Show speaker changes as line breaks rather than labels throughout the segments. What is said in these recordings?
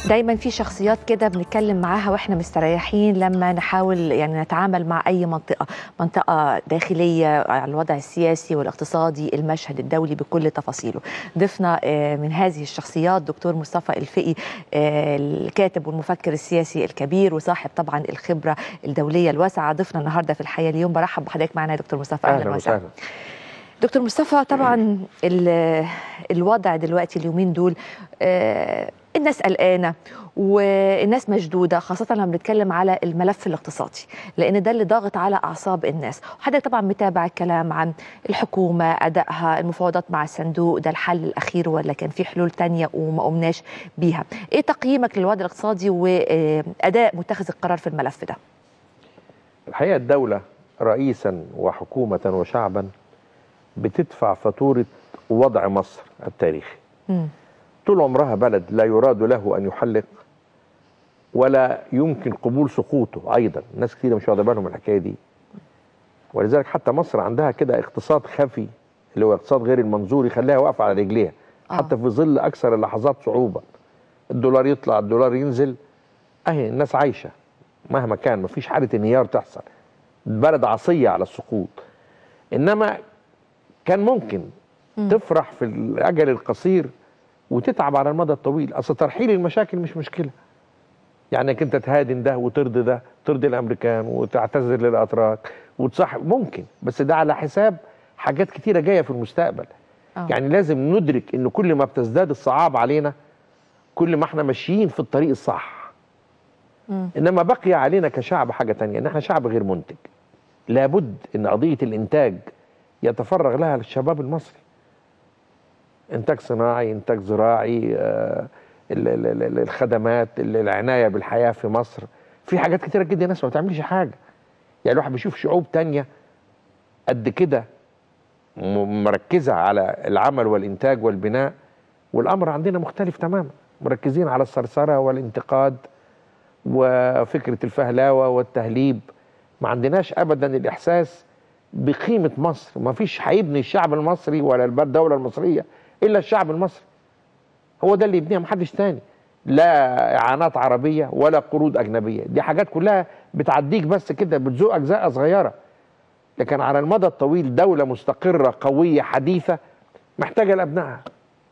دايما في شخصيات كده بنتكلم معاها واحنا مستريحين لما نحاول يعني نتعامل مع اي منطقه منطقه داخليه على الوضع السياسي والاقتصادي المشهد الدولي بكل تفاصيله ضفنا آه، من هذه الشخصيات دكتور مصطفى الفقي آه، الكاتب والمفكر السياسي الكبير وصاحب طبعا الخبره الدوليه الواسعه ضفنا النهارده في الحياه اليوم برحب بحضرتك معنا يا دكتور مصطفى
اهلا وسهلا
دكتور مصطفى طبعا ال- الوضع دلوقتي اليومين دول آه، الناس قلقانه والناس مشدوده خاصه لما بنتكلم على الملف الاقتصادي لان ده اللي ضاغط على اعصاب الناس وحضرتك طبعا متابع الكلام عن الحكومه ادائها المفاوضات مع الصندوق ده الحل الاخير ولا كان في حلول تانية وما قمناش بيها ايه تقييمك للوضع الاقتصادي واداء متخذ القرار في الملف ده
الحقيقه الدوله رئيسا وحكومه وشعبا بتدفع فاتوره وضع مصر التاريخي
مم.
طول عمرها بلد لا يراد له ان يحلق ولا يمكن قبول سقوطه ايضا ناس كتير مش واخده بالهم من الحكايه دي ولذلك حتى مصر عندها كده اقتصاد خفي اللي هو اقتصاد غير المنظور يخليها واقفه على رجليها
آه.
حتى في ظل اكثر اللحظات صعوبه الدولار يطلع الدولار ينزل اهي الناس عايشه مهما كان مفيش حاله انهيار تحصل بلد عصيه على السقوط انما كان ممكن تفرح في الاجل القصير وتتعب على المدى الطويل اصل ترحيل المشاكل مش مشكله يعني انك انت تهادن ده وترضي ده ترضي الامريكان وتعتذر للاتراك وتصح ممكن بس ده على حساب حاجات كتيره جايه في المستقبل
آه.
يعني لازم ندرك ان كل ما بتزداد الصعاب علينا كل ما احنا ماشيين في الطريق الصح
مم.
انما بقي علينا كشعب حاجه تانية ان احنا شعب غير منتج لابد ان قضيه الانتاج يتفرغ لها الشباب المصري انتاج صناعي انتاج زراعي آه، ال- ال- ال- الخدمات ال- العنايه بالحياه في مصر في حاجات كتيره جدا الناس ما بتعملش حاجه يعني الواحد بيشوف شعوب تانية قد كده م- مركزه على العمل والانتاج والبناء والامر عندنا مختلف تماما مركزين على الثرثره والانتقاد وفكره الفهلاوه والتهليب ما عندناش ابدا الاحساس بقيمه مصر ما فيش هيبني الشعب المصري ولا الب- الدوله المصريه الا الشعب المصري هو ده اللي يبنيها محدش تاني لا اعانات عربيه ولا قروض اجنبيه دي حاجات كلها بتعديك بس كده بتزوق اجزاء صغيره لكن على المدى الطويل دوله مستقره قويه حديثه محتاجه لابنائها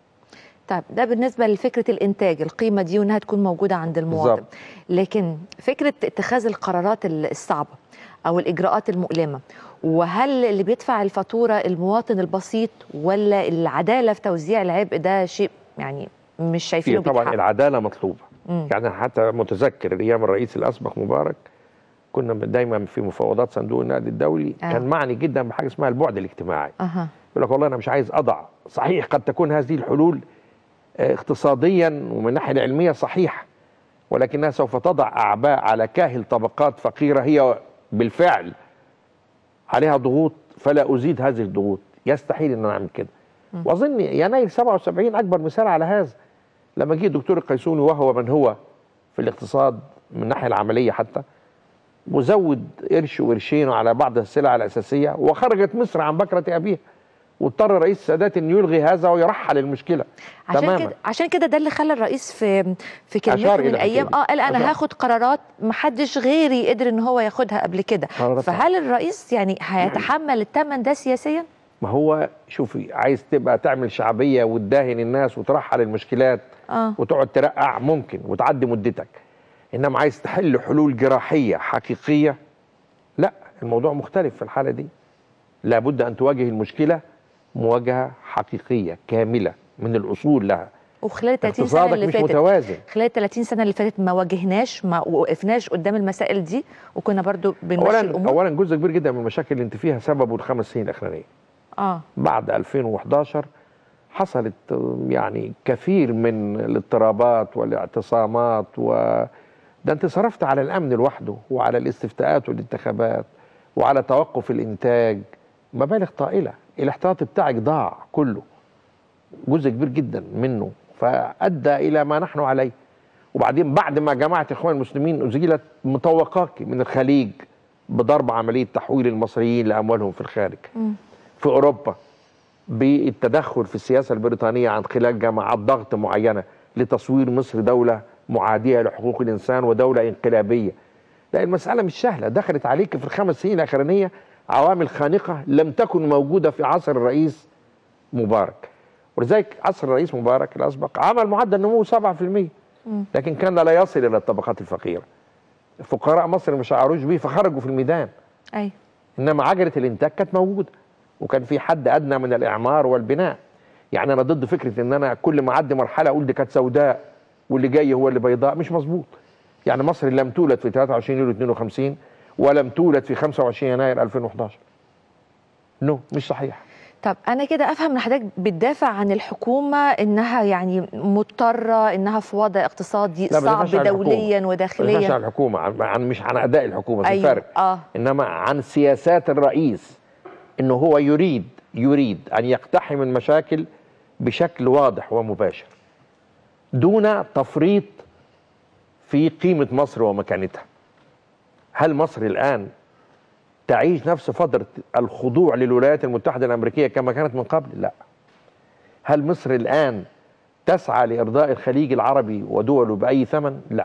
طيب ده بالنسبه لفكره الانتاج القيمه دي وانها تكون موجوده عند المواطن
بالظبط.
لكن فكره اتخاذ القرارات الصعبه او الاجراءات المؤلمه وهل اللي بيدفع الفاتوره المواطن البسيط ولا العداله في توزيع العبء ده شيء يعني مش
في
شايفينه
طبعا
بيتحقق؟
العداله مطلوبه
مم.
يعني حتى متذكر ايام الرئيس الاسبق مبارك كنا دايما في مفاوضات صندوق النقد الدولي
آه.
كان معني جدا بحاجه اسمها البعد الاجتماعي
اها
يقول لك والله انا مش عايز اضع صحيح قد تكون هذه الحلول آه، اقتصاديا ومن الناحيه العلميه صحيحه ولكنها سوف تضع اعباء على كاهل طبقات فقيره هي بالفعل عليها ضغوط فلا ازيد هذه الضغوط يستحيل ان انا اعمل كده واظن يناير 77 اكبر مثال على هذا لما جه الدكتور القيسوني وهو من هو في الاقتصاد من الناحيه العمليه حتى وزود قرش وقرشين على بعض السلع الاساسيه وخرجت مصر عن بكره ابيها واضطر رئيس السادات انه يلغي هذا ويرحل المشكله
عشان
تماما
كده عشان كده ده اللي خلى الرئيس في في كلمته
أشار
من
إلى
ايام
الحكاية
اه قال
دي.
انا
أشار.
هاخد قرارات محدش غيري قدر ان هو ياخدها قبل كده
قرارات
فهل الرئيس يعني هيتحمل الثمن ده سياسيا؟
ما هو شوفي عايز تبقى تعمل شعبيه وتداهن الناس وترحل المشكلات
اه
وتقعد ترقع ممكن وتعدي مدتك انما عايز تحل حلول جراحيه حقيقيه لا الموضوع مختلف في الحاله دي لابد ان تواجه المشكله مواجهه حقيقيه كامله من الاصول لها
وخلال ال 30 سنه
اقتصادك
اللي
مش
فاتت
متوازن
خلال ال 30 سنه اللي فاتت ما واجهناش ما وقفناش قدام المسائل دي وكنا برضو بنمشي
اولا
الامور
اولا جزء كبير جدا من المشاكل اللي انت فيها سببه الخمس سنين الاخرانيه
اه
بعد 2011 حصلت يعني كثير من الاضطرابات والاعتصامات و ده انت صرفت على الامن لوحده وعلى الاستفتاءات والانتخابات وعلى توقف الانتاج مبالغ طائله الاحتياطي بتاعك ضاع كله جزء كبير جدا منه فادى الى ما نحن عليه وبعدين بعد ما جماعه الاخوان المسلمين ازيلت مطوقاك من الخليج بضرب عمليه تحويل المصريين لاموالهم في الخارج
مم.
في اوروبا بالتدخل في السياسه البريطانيه عن خلال جماعات ضغط معينه لتصوير مصر دوله معاديه لحقوق الانسان ودوله انقلابيه لا المساله مش سهله دخلت عليك في الخمس سنين الاخرانيه عوامل خانقه لم تكن موجوده في عصر الرئيس مبارك ولذلك عصر الرئيس مبارك الاسبق عمل معدل نمو 7% لكن كان لا يصل الى الطبقات الفقيره فقراء مصر ما شعروش بيه فخرجوا في الميدان
ايوه
انما عجله الانتاج كانت موجوده وكان في حد ادنى من الاعمار والبناء يعني انا ضد فكره ان انا كل ما اعدي مرحله اقول دي كانت سوداء واللي جاي هو اللي بيضاء مش مظبوط يعني مصر لم تولد في 23 يوليو 52 ولم تولد في 25 يناير 2011 نو مش صحيح
طب انا كده افهم ان حضرتك بتدافع عن الحكومه انها يعني مضطره انها في وضع اقتصادي
لا، ما
صعب
بدافعش عن الحكومة.
دوليا
ما بدافعش
وداخليا
عن الحكومه عن عن- مش عن اداء الحكومه في
أيوة،
فرق
آه.
انما عن سياسات الرئيس انه هو يريد يريد ان يقتحم المشاكل بشكل واضح ومباشر دون تفريط في قيمه مصر ومكانتها هل مصر الان تعيش نفس فتره الخضوع للولايات المتحده الامريكيه كما كانت من قبل لا هل مصر الان تسعى لارضاء الخليج العربي ودوله باي ثمن لا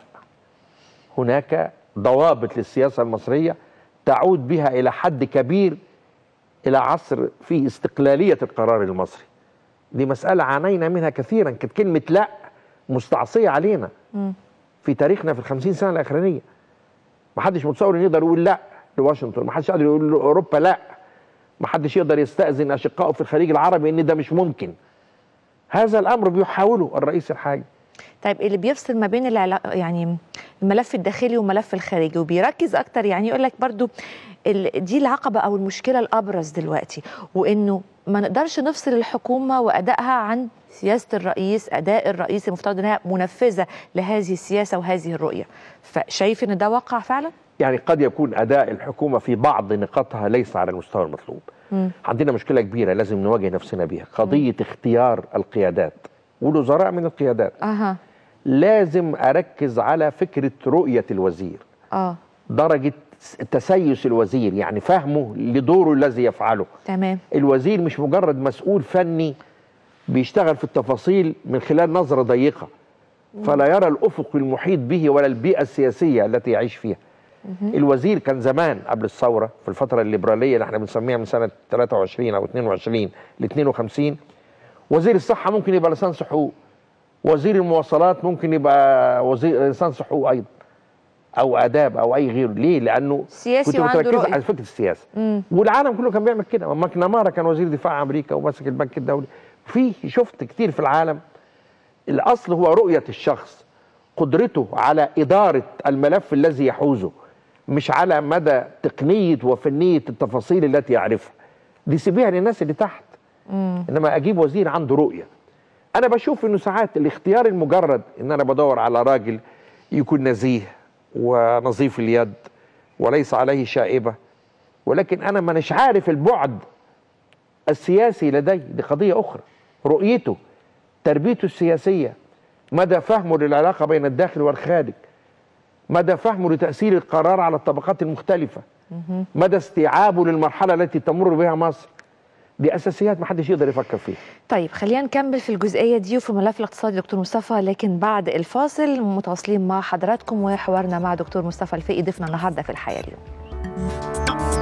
هناك ضوابط للسياسه المصريه تعود بها الى حد كبير الى عصر فيه استقلاليه القرار المصري دي مساله عانينا منها كثيرا كانت كلمه لا مستعصيه علينا في تاريخنا في الخمسين سنه الاخرانيه ما حدش متصور انه يقدر يقول لا لواشنطن ما حدش يقدر يقول لاوروبا لا ما حدش يقدر يستاذن اشقائه في الخليج العربي ان ده مش ممكن هذا الامر بيحاوله الرئيس الحالي
طيب اللي بيفصل ما بين العلا... يعني الملف الداخلي والملف الخارجي وبيركز اكتر يعني يقول لك برضو ال... دي العقبه او المشكله الابرز دلوقتي وانه ما نقدرش نفصل الحكومه وادائها عن سياسه الرئيس اداء الرئيس المفترض انها منفذه لهذه السياسه وهذه الرؤيه فشايف ان ده واقع فعلا
يعني قد يكون اداء الحكومه في بعض نقاطها ليس على المستوى المطلوب
مم.
عندنا مشكله كبيره لازم نواجه نفسنا بيها قضيه اختيار القيادات والوزراء من القيادات
اها
لازم اركز على فكره رؤيه الوزير
اه
درجه تسيس الوزير يعني فهمه لدوره الذي يفعله
تمام
الوزير مش مجرد مسؤول فني بيشتغل في التفاصيل من خلال نظرة ضيقة فلا يرى الأفق المحيط به ولا البيئة السياسية التي يعيش فيها الوزير كان زمان قبل الثورة في الفترة الليبرالية اللي احنا بنسميها من سنة 23 أو 22 ل 52 وزير الصحة ممكن يبقى لسان حقوق وزير المواصلات ممكن يبقى وزير لسان حقوق أيضا أو آداب أو أي غيره ليه؟ لأنه
سياسي
كنت
وعنده
متركز
رؤية.
على فكرة السياسة
مم.
والعالم كله كان بيعمل كده ماكنامارا كان وزير دفاع امريكا وماسك البنك الدولي في شفت كتير في العالم الاصل هو رؤيه الشخص قدرته على اداره الملف الذي يحوزه مش على مدى تقنيه وفنيه التفاصيل التي يعرفها دي سيبيها للناس اللي تحت انما اجيب وزير عنده رؤيه انا بشوف انه ساعات الاختيار المجرد ان انا بدور على راجل يكون نزيه ونظيف اليد وليس عليه شائبه ولكن انا مانيش عارف البعد السياسي لدي دي قضيه اخرى رؤيته تربيته السياسيه مدى فهمه للعلاقه بين الداخل والخارج مدى فهمه لتاثير القرار على الطبقات المختلفه مدى استيعابه للمرحله التي تمر بها مصر دي اساسيات ما حدش يقدر يفكر فيها
طيب خلينا نكمل في الجزئيه دي وفي الملف الاقتصادي دكتور مصطفى لكن بعد الفاصل متواصلين مع حضراتكم وحوارنا مع دكتور مصطفى الفقي ضيفنا النهارده في الحياه اليوم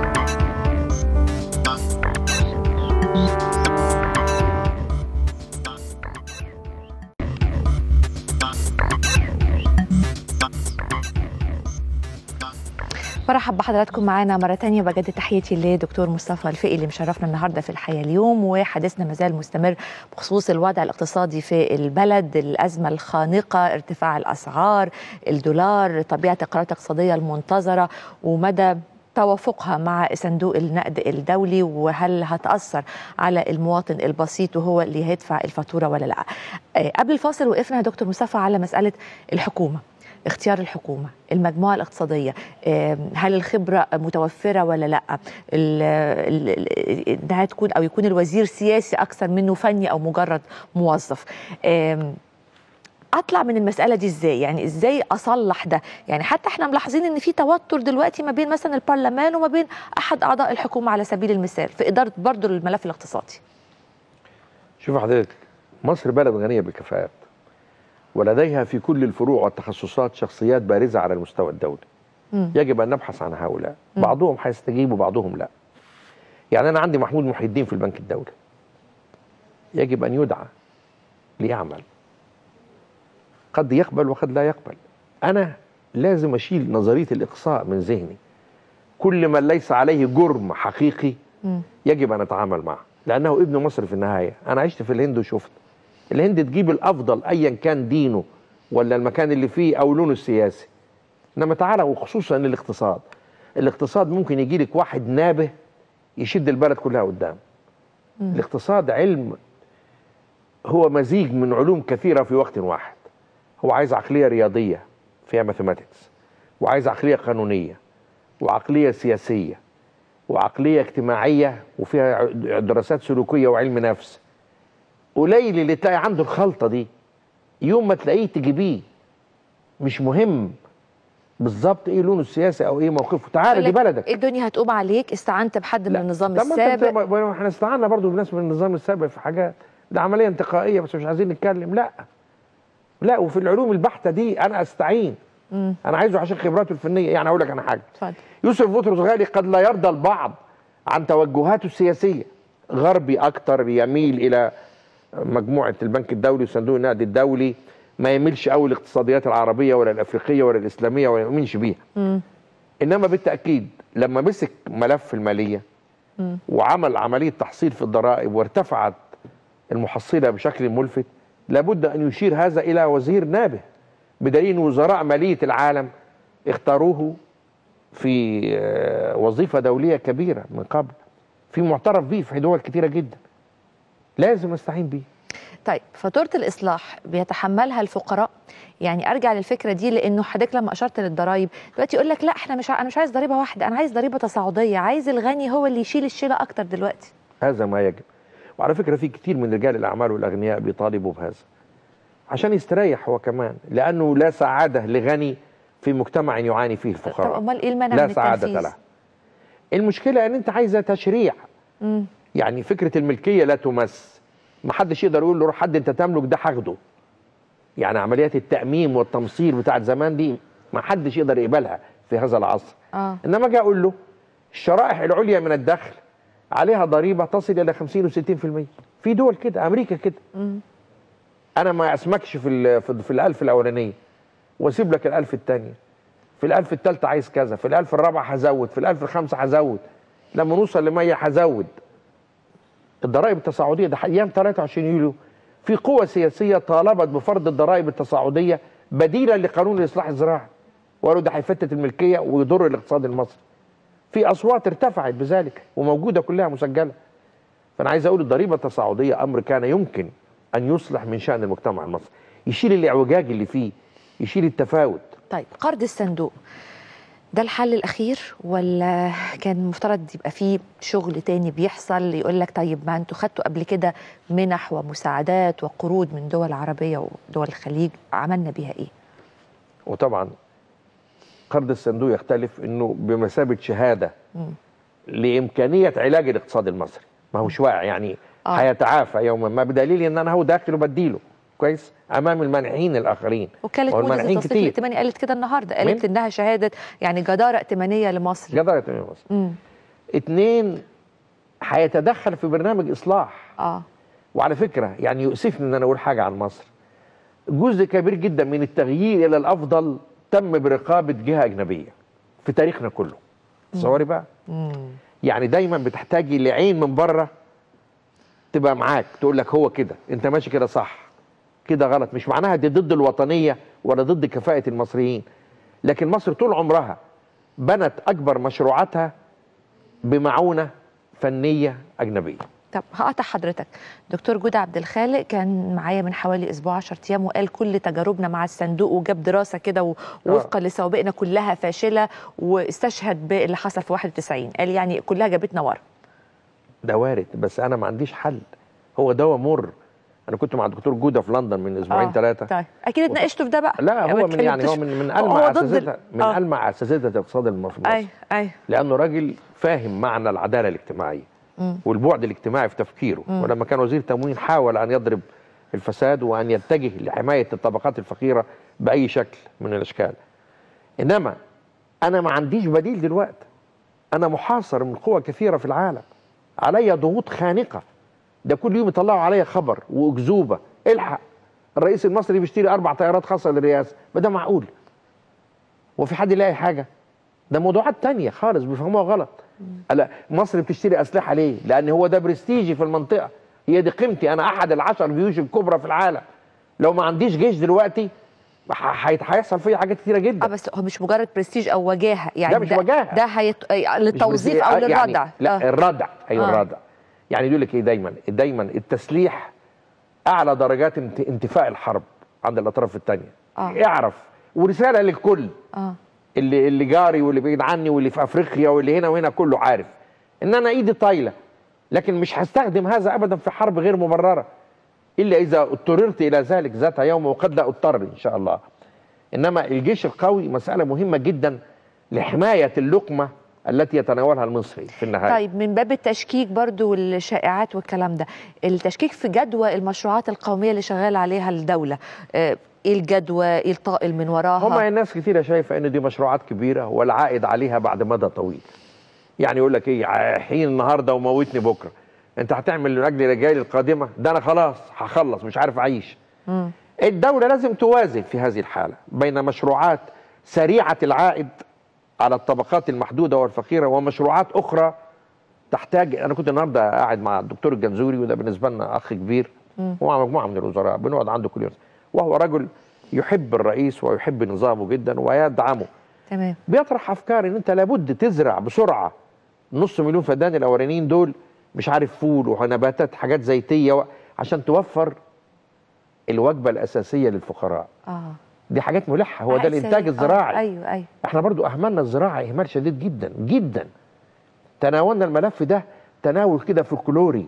مرحب بحضراتكم معانا مرة تانية بجد تحياتي لدكتور مصطفى الفقي اللي مشرفنا النهاردة في الحياة اليوم وحديثنا مازال مستمر بخصوص الوضع الاقتصادي في البلد الأزمة الخانقة ارتفاع الأسعار الدولار طبيعة القرارات الاقتصادية المنتظرة ومدى توافقها مع صندوق النقد الدولي وهل هتأثر على المواطن البسيط وهو اللي هيدفع الفاتورة ولا لا آه، قبل الفاصل وقفنا يا دكتور مصطفى على مسألة الحكومة اختيار الحكومة المجموعة الاقتصادية آم، هل الخبرة متوفرة ولا لا ال- ال- ال- انها تكون او يكون الوزير سياسي اكثر منه فني او مجرد موظف آم، اطلع من المساله دي ازاي يعني ازاي اصلح ده يعني حتى احنا ملاحظين ان في توتر دلوقتي ما بين مثلا البرلمان وما بين احد اعضاء الحكومه على سبيل المثال في اداره برضه الملف الاقتصادي
شوف حضرتك مصر بلد غنيه بالكفاءات ولديها في كل الفروع والتخصصات شخصيات بارزة على المستوى الدولي
مم.
يجب أن نبحث عن هؤلاء بعضهم هيستجيب وبعضهم لا يعني أنا عندي محمود محي الدين في البنك الدولي يجب أن يدعى ليعمل قد يقبل وقد لا يقبل أنا لازم أشيل نظرية الإقصاء من ذهني كل من ليس عليه جرم حقيقي
مم.
يجب ان اتعامل معه لانه ابن مصر في النهايه انا عشت في الهند وشفت الهند تجيب الافضل ايا كان دينه ولا المكان اللي فيه او لونه السياسي انما تعالى وخصوصا الاقتصاد الاقتصاد ممكن يجي لك واحد نابه يشد البلد كلها قدام الاقتصاد علم هو مزيج من علوم كثيره في وقت واحد هو عايز عقليه رياضيه فيها ماثيماتكس وعايز عقليه قانونيه وعقليه سياسيه وعقليه اجتماعيه وفيها ع- دراسات سلوكيه وعلم نفس قليل اللي تلاقي عنده الخلطه دي يوم ما تلاقيه تجيبيه مش مهم بالظبط ايه لونه السياسي او ايه موقفه تعالى دي
يقول لك
بلدك
الدنيا هتقوم عليك استعنت بحد من
لا.
النظام
طب ما انت
السابق
بت- ما احنا استعنا برضو بناس من النظام السابق في حاجات ده عمليه انتقائيه بس مش عايزين نتكلم لا لا وفي العلوم البحته دي انا استعين
مم.
انا عايزه عشان خبراته الفنيه يعني اقول لك انا حاجه
اتفضل
يوسف بطرس غالي قد لا يرضى البعض عن توجهاته السياسيه غربي اكتر يميل الى مجموعه البنك الدولي وصندوق النقد الدولي ما يميلش قوي الاقتصاديات العربيه ولا الافريقيه ولا الاسلاميه ولا يؤمنش بيها
مم.
انما بالتاكيد لما مسك ملف الماليه
مم.
وعمل عمليه تحصيل في الضرائب وارتفعت المحصله بشكل ملفت لابد ان يشير هذا الى وزير نابه بدليل إن وزراء ماليه العالم اختاروه في آه، وظيفه دوليه كبيره من قبل في معترف به في دول كتيره جدا لازم استعين بيه
طيب فاتوره الاصلاح بيتحملها الفقراء يعني ارجع للفكره دي لانه حضرتك لما اشرت للضرايب دلوقتي يقول لك لا احنا مش ع- انا مش عايز ضريبه واحده انا عايز ضريبه تصاعديه عايز الغني هو اللي يشيل الشيله اكتر دلوقتي
هذا ما يجب وعلى فكره في كتير من رجال الاعمال والاغنياء بيطالبوا بهذا عشان يستريح هو كمان لانه لا سعاده لغني في مجتمع يعاني فيه
طب
الفقراء
امال ايه المانع
لا
من
سعاده
التنفيذ
له المشكله ان انت عايزه تشريع
مم.
يعني فكره الملكيه لا تمس ما حدش يقدر يقول له روح حد انت تملك ده هاخده يعني عمليات التاميم والتمصير بتاعت زمان دي ما حدش يقدر يقبلها في هذا العصر
اه
انما اجي اقول له الشرائح العليا من الدخل عليها ضريبه تصل الى 50 و60% في دول كده امريكا كده
مم.
انا ما اسمكش في ال- في في الالف الاولانيه واسيب لك الالف الثانيه في الالف الثالثه عايز كذا في الالف الرابعه هزود في الالف الخامسه هزود لما نوصل ل 100 هزود الضرائب التصاعديه ده ايام 23 يوليو في قوى سياسيه طالبت بفرض الضرائب التصاعديه بديلا لقانون الاصلاح الزراعي وقالوا ده هيفتت الملكيه ويضر الاقتصاد المصري في اصوات ارتفعت بذلك وموجوده كلها مسجله فانا عايز اقول الضريبه التصاعديه امر كان يمكن ان يصلح من شان المجتمع المصري يشيل الاعوجاج اللي فيه يشيل التفاوت
طيب قرض الصندوق ده الحل الاخير ولا كان المفترض يبقى فيه شغل تاني بيحصل يقول لك طيب ما انتوا خدتوا قبل كده منح ومساعدات وقروض من دول عربيه ودول الخليج عملنا بيها ايه؟
وطبعا قرض الصندوق يختلف انه بمثابه شهاده
مم.
لامكانيه علاج الاقتصاد المصري ما هوش واقع يعني
آه.
هيتعافى يوما ما بدليل ان انا هو داخل وبديله كويس امام المانحين الاخرين
وكاله موديز
والمانحين
التصنيف
كتير
الائتماني قالت كده النهارده قالت
مين؟
انها شهاده يعني جداره ائتمانيه لمصر
جدارة من مصر
امم
اتنين هيتدخل في برنامج اصلاح
اه
وعلى فكره يعني يؤسفني ان انا اقول حاجه عن مصر جزء كبير جدا من التغيير الى الافضل تم برقابه جهه اجنبيه في تاريخنا كله تصوري بقى
امم
يعني دايما بتحتاجي لعين من بره تبقى معاك تقول لك هو كده انت ماشي كده صح كده غلط مش معناها دي ضد الوطنيه ولا ضد كفاءه المصريين لكن مصر طول عمرها بنت اكبر مشروعاتها بمعونه فنيه اجنبيه
طب هقطع حضرتك دكتور جودة عبد الخالق كان معايا من حوالي اسبوع 10 ايام وقال كل تجاربنا مع الصندوق وجاب دراسه كده و- ووفقا لسوابقنا كلها فاشله واستشهد باللي حصل في 91 قال يعني كلها جابتنا ورا
ده وارد بس انا ما عنديش حل هو دواء مر انا كنت مع الدكتور جوده في لندن من اسبوعين
آه،
ثلاثه
طيب اكيد اتناقشتوا في ده بقى
لا
ما
هو من يعني هو
اتكلمتوش-
من من
هو
المع
ضد ال-
اساتذه من
آه.
المع اساتذه الاقتصاد الم- في مصر
اي اي
لانه راجل فاهم معنى العداله الاجتماعيه
مم.
والبعد الاجتماعي في تفكيره
مم.
ولما كان وزير تموين حاول ان يضرب الفساد وان يتجه لحمايه الطبقات الفقيره باي شكل من الاشكال انما انا ما عنديش بديل دلوقتي انا محاصر من قوى كثيره في العالم علي ضغوط خانقه ده كل يوم يطلعوا عليا خبر واكذوبه الحق الرئيس المصري بيشتري اربع طيارات خاصه للرئاسه ما ده معقول وفي حد يلاقي حاجه ده موضوعات تانية خالص بيفهموها غلط لا مصر بتشتري اسلحه ليه لان هو ده برستيجي في المنطقه هي دي قيمتي انا احد العشر جيوش الكبرى في العالم لو ما عنديش جيش دلوقتي ح- هيت- هيحصل فيا حاجات كتيره
اه
جدا
بس هو مش مجرد برستيج او وجاهه يعني
لا مش وجاهة.
ده هيت... آه، للتوظيف
مش
او
بس- يعني
للردع
لا
آه.
الردع ايوه
آه.
الردع يعني يقول لك ايه دايما دايما التسليح اعلى درجات انت انتفاء الحرب عند الاطراف الثانيه
آه.
اعرف ورساله للكل
اه
اللي اللي جاري واللي بعيد عني واللي في افريقيا واللي هنا وهنا كله عارف ان انا ايدي طايله لكن مش هستخدم هذا ابدا في حرب غير مبرره الا اذا اضطررت الى ذلك ذات يوم وقد لا اضطر ان شاء الله انما الجيش القوي مساله مهمه جدا لحمايه اللقمه التي يتناولها المصري في النهايه
طيب من باب التشكيك برضو والشائعات والكلام ده التشكيك في جدوى المشروعات القوميه اللي شغال عليها الدوله آه، ايه الجدوى ايه الطائل من وراها
هما الناس كثيرة شايفة ان دي مشروعات كبيرة والعائد عليها بعد مدى طويل يعني يقول لك ايه ع- حين النهارده وموتني بكره انت هتعمل من اجل رجالي القادمه ده انا خلاص هخلص مش عارف اعيش
مم.
الدوله لازم توازن في هذه الحاله بين مشروعات سريعه العائد على الطبقات المحدوده والفقيره ومشروعات اخرى تحتاج انا كنت النهارده قاعد مع الدكتور الجنزوري وده بالنسبه لنا اخ كبير ومع مجموعه من الوزراء بنقعد عنده كل يوم وهو رجل يحب الرئيس ويحب نظامه جدا ويدعمه
تمام
بيطرح افكار ان انت لابد تزرع بسرعه نص مليون فدان الاولانيين دول مش عارف فول ونباتات حاجات زيتيه و- عشان توفر الوجبه الاساسيه للفقراء
اه
دي حاجات ملحه هو ده
عائد
الانتاج
سريع. آه،
الزراعي
ايوه ايوه
احنا برضو اهملنا الزراعه اهمال شديد جدا جدا تناولنا الملف ده تناول كده فولكلوري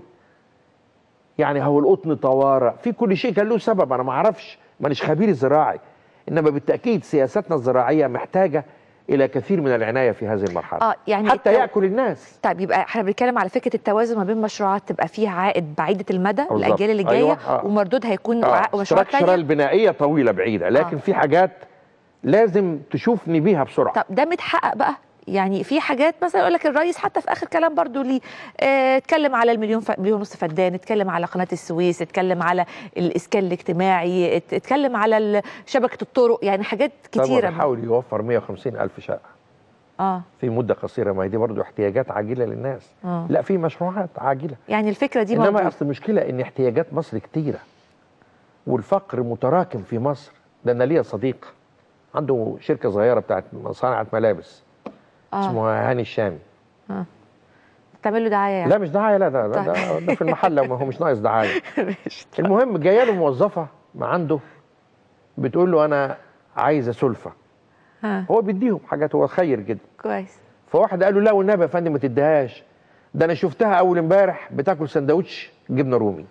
يعني هو القطن طوارئ في كل شيء كان له سبب انا ما اعرفش مانيش خبير زراعي انما بالتاكيد سياستنا الزراعيه محتاجه الى كثير من العنايه في هذه المرحله
اه يعني
حتى
التو-
ياكل الناس
طيب يبقى احنا بنتكلم على فكره التوازن ما بين مشروعات تبقى فيها عائد بعيده المدى
بالظبط.
الاجيال اللي جايه
أيوة، آه.
ومردود هيكون
اه
ع- مشروعات
استراكشرال
تانية
البنائيه طويله بعيده لكن
آه.
في حاجات لازم تشوفني بيها بسرعه
طب ده متحقق بقى يعني في حاجات مثلا يقول لك الرئيس حتى في اخر كلام برضو ليه آه، اتكلم على المليون ف... مليون ونص فدان اتكلم على قناه السويس اتكلم على الاسكان الاجتماعي ات- اتكلم على ال- شبكه الطرق يعني حاجات
طب
كتيره
بيحاول يوفر 150 الف شقه
اه
في مده قصيره ما هي دي برضه احتياجات عاجله للناس
اه
لا في مشروعات عاجله
يعني الفكره دي
انما
موجوده
اصل المشكله ان احتياجات مصر كتيره والفقر متراكم في مصر ده انا ليا صديق عنده شركه صغيره بتاعت صناعه ملابس
اه
اسمها هاني الشامي
تعمل له دعايه يعني
لا مش دعايه لا ده, ده, ده, ده في المحل ما هو مش ناقص دعايه المهم جايه له موظفه ما عنده بتقول له انا عايزه سلفه
ها
هو بيديهم حاجات هو خير جدا
كويس
فواحد قال له لا والنبي يا فندم ما تديهاش ده انا شفتها اول امبارح بتاكل سندوتش جبنه رومي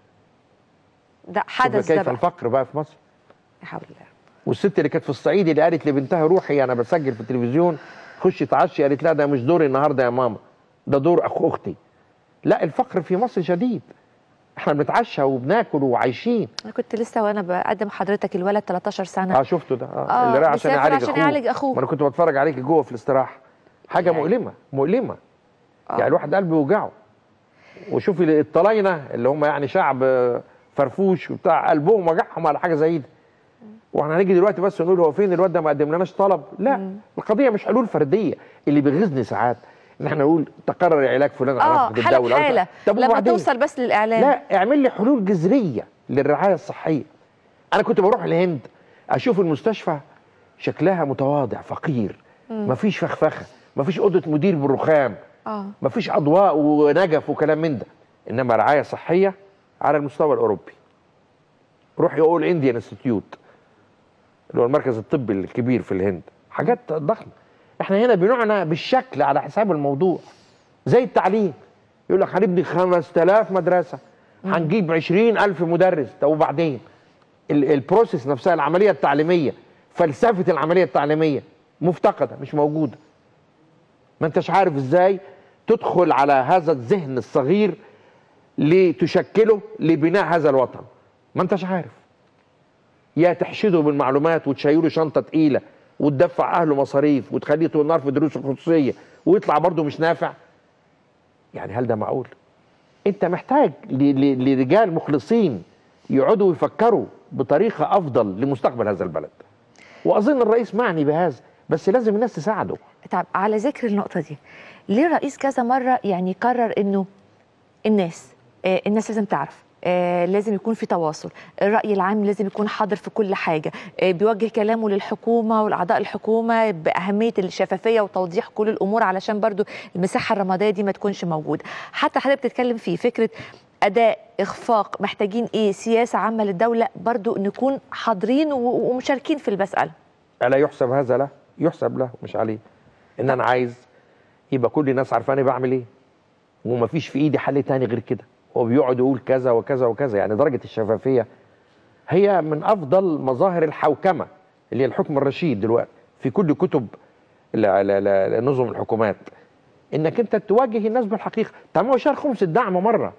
ده
شوف
حدث ده
كيف
بقى
الفقر بقى في مصر
لا حول الله
والست اللي كانت في الصعيد اللي قالت لبنتها روحي انا بسجل في التلفزيون خشي تعشي قالت لا ده مش دوري النهارده يا ماما ده دور اخو اختي لا الفقر في مصر شديد احنا بنتعشى وبناكل وعايشين
انا كنت لسه وانا بقدم حضرتك الولد 13 سنه
اه شفته ده آه.
آه،
اللي راح عشان
بيسافر
يعالج
عشان
اخوه
يعالج أخوه.
ما انا كنت بتفرج عليك جوه في الاستراحه حاجه
يعني.
مؤلمه مؤلمه
آه.
يعني الواحد قلبه يوجعه وشوفي الطلاينه اللي هم يعني شعب آه، فرفوش وبتاع قلبهم وجعهم على حاجه زي دي واحنا هنيجي دلوقتي بس نقول هو فين الواد ده ما قدملناش طلب لا القضيه مش حلول فرديه اللي بيغيظني ساعات ان احنا نقول تقرر علاج فلان على
اه
نفقة
حاله
الدوله
بحاله
طب
لما
وبعدين؟
توصل بس للاعلام
لا اعمل لي حلول جذريه للرعايه الصحيه انا كنت بروح الهند اشوف المستشفى شكلها متواضع فقير مفيش فخفخه مفيش اوضه مدير بالرخام
اه
مفيش اضواء ونجف وكلام من ده انما رعايه صحيه على المستوى الاوروبي روح يقول انديان انستيتيوت اللي هو المركز الطبي الكبير في الهند حاجات ضخمه احنا هنا بنعنى بالشكل على حساب الموضوع زي التعليم يقول لك هنبني 5000 مدرسه هنجيب 20000 مدرس طب وبعدين ال- البروسيس نفسها العمليه التعليميه فلسفه العمليه التعليميه مفتقده مش موجوده ما انتش عارف ازاي تدخل على هذا الذهن الصغير لتشكله لبناء هذا الوطن ما انتش عارف يا تحشده بالمعلومات وتشيله شنطه تقيله وتدفع اهله مصاريف وتخليه طول النهار في دروس خصوصيه ويطلع برضه مش نافع يعني هل ده معقول انت محتاج ل- ل- لرجال مخلصين يقعدوا يفكروا بطريقه افضل لمستقبل هذا البلد واظن الرئيس معني بهذا بس لازم الناس تساعده
طب على ذكر النقطة دي ليه الرئيس كذا مرة يعني قرر انه الناس آه الناس لازم تعرف آه لازم يكون في تواصل الرأي العام لازم يكون حاضر في كل حاجة آه بيوجه كلامه للحكومة والأعضاء الحكومة بأهمية الشفافية وتوضيح كل الأمور علشان برضو المساحة الرمادية دي ما تكونش موجودة حتى حضرتك بتتكلم فيه فكرة أداء إخفاق محتاجين إيه سياسة عامة للدولة برضو نكون حاضرين و- ومشاركين في المسألة
الا يحسب هذا له يحسب له مش عليه ان انا عايز يبقى كل الناس عارفه انا بعمل ايه ومفيش في ايدي حل تاني غير كده هو بيقعد يقول كذا وكذا وكذا يعني درجه الشفافيه هي من افضل مظاهر الحوكمه اللي هي الحكم الرشيد دلوقتي في كل كتب ل- ل- ل- نظم الحكومات انك انت تواجه الناس بالحقيقه طب ما هو شال خمس الدعم مره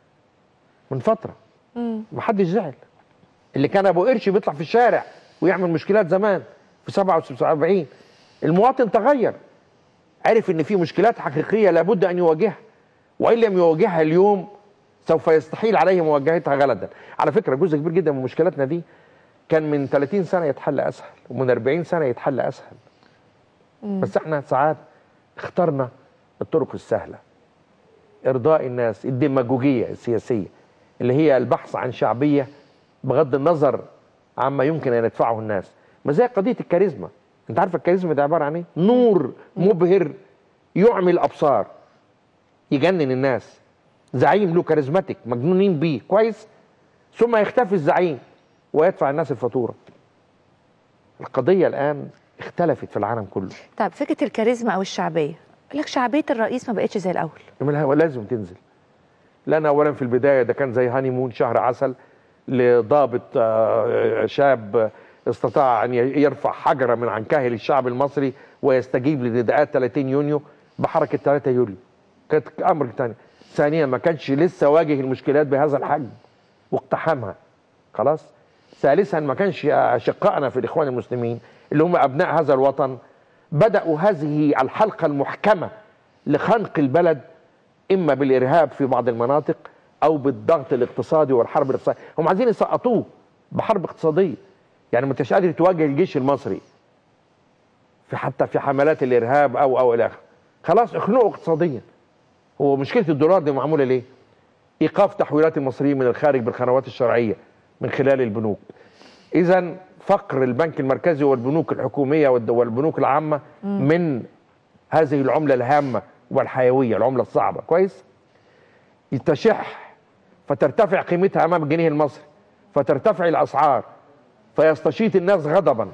من فتره محدش زعل اللي كان ابو قرش بيطلع في الشارع ويعمل مشكلات زمان في 77 المواطن تغير عرف ان في مشكلات حقيقيه لابد ان يواجهها وان لم يواجهها اليوم سوف يستحيل عليه مواجهتها غلدا على فكره جزء كبير جدا من مشكلاتنا دي كان من 30 سنه يتحل اسهل ومن 40 سنه يتحل اسهل بس احنا ساعات اخترنا الطرق السهله ارضاء الناس الديماجوجيه السياسيه اللي هي البحث عن شعبيه بغض النظر عما يمكن ان يدفعه الناس ما زي قضيه الكاريزما انت عارف الكاريزما ده عباره عن ايه نور مبهر يعمي الابصار يجنن الناس زعيم له كاريزماتيك مجنونين بيه كويس ثم يختفي الزعيم ويدفع الناس الفاتوره القضيه الان اختلفت في العالم كله
طب فكرة الكاريزما أو الشعبية يقول لك شعبية الرئيس ما بقتش زي الأول
من الهوا لازم تنزل لان اولا في البدايه ده كان زي هاني مون شهر عسل لضابط آه، شاب استطاع ان ي- يرفع حجره من عن كاهل الشعب المصري ويستجيب لنداءات 30 يونيو بحركه 3 يوليو كانت امر ثاني ثانيا ما كانش لسه واجه المشكلات بهذا الحجم واقتحمها خلاص ثالثا ما كانش اشقائنا في الاخوان المسلمين اللي هم ابناء هذا الوطن بداوا هذه الحلقه المحكمه لخنق البلد اما بالارهاب في بعض المناطق او بالضغط الاقتصادي والحرب الاقتصاديه هم عايزين يسقطوه بحرب اقتصاديه يعني ما انتش قادر تواجه الجيش المصري في حتى في حملات الارهاب او او الى اخره خلاص اخنقوا اقتصاديا هو مشكله الدولار دي معموله ليه ايقاف تحويلات المصريين من الخارج بالقنوات الشرعيه من خلال البنوك اذا فقر البنك المركزي والبنوك الحكوميه والد- والبنوك العامه من هذه العمله الهامه والحيويه العمله الصعبه كويس تشح فترتفع قيمتها امام الجنيه المصري فترتفع الاسعار فيستشيط الناس غضبا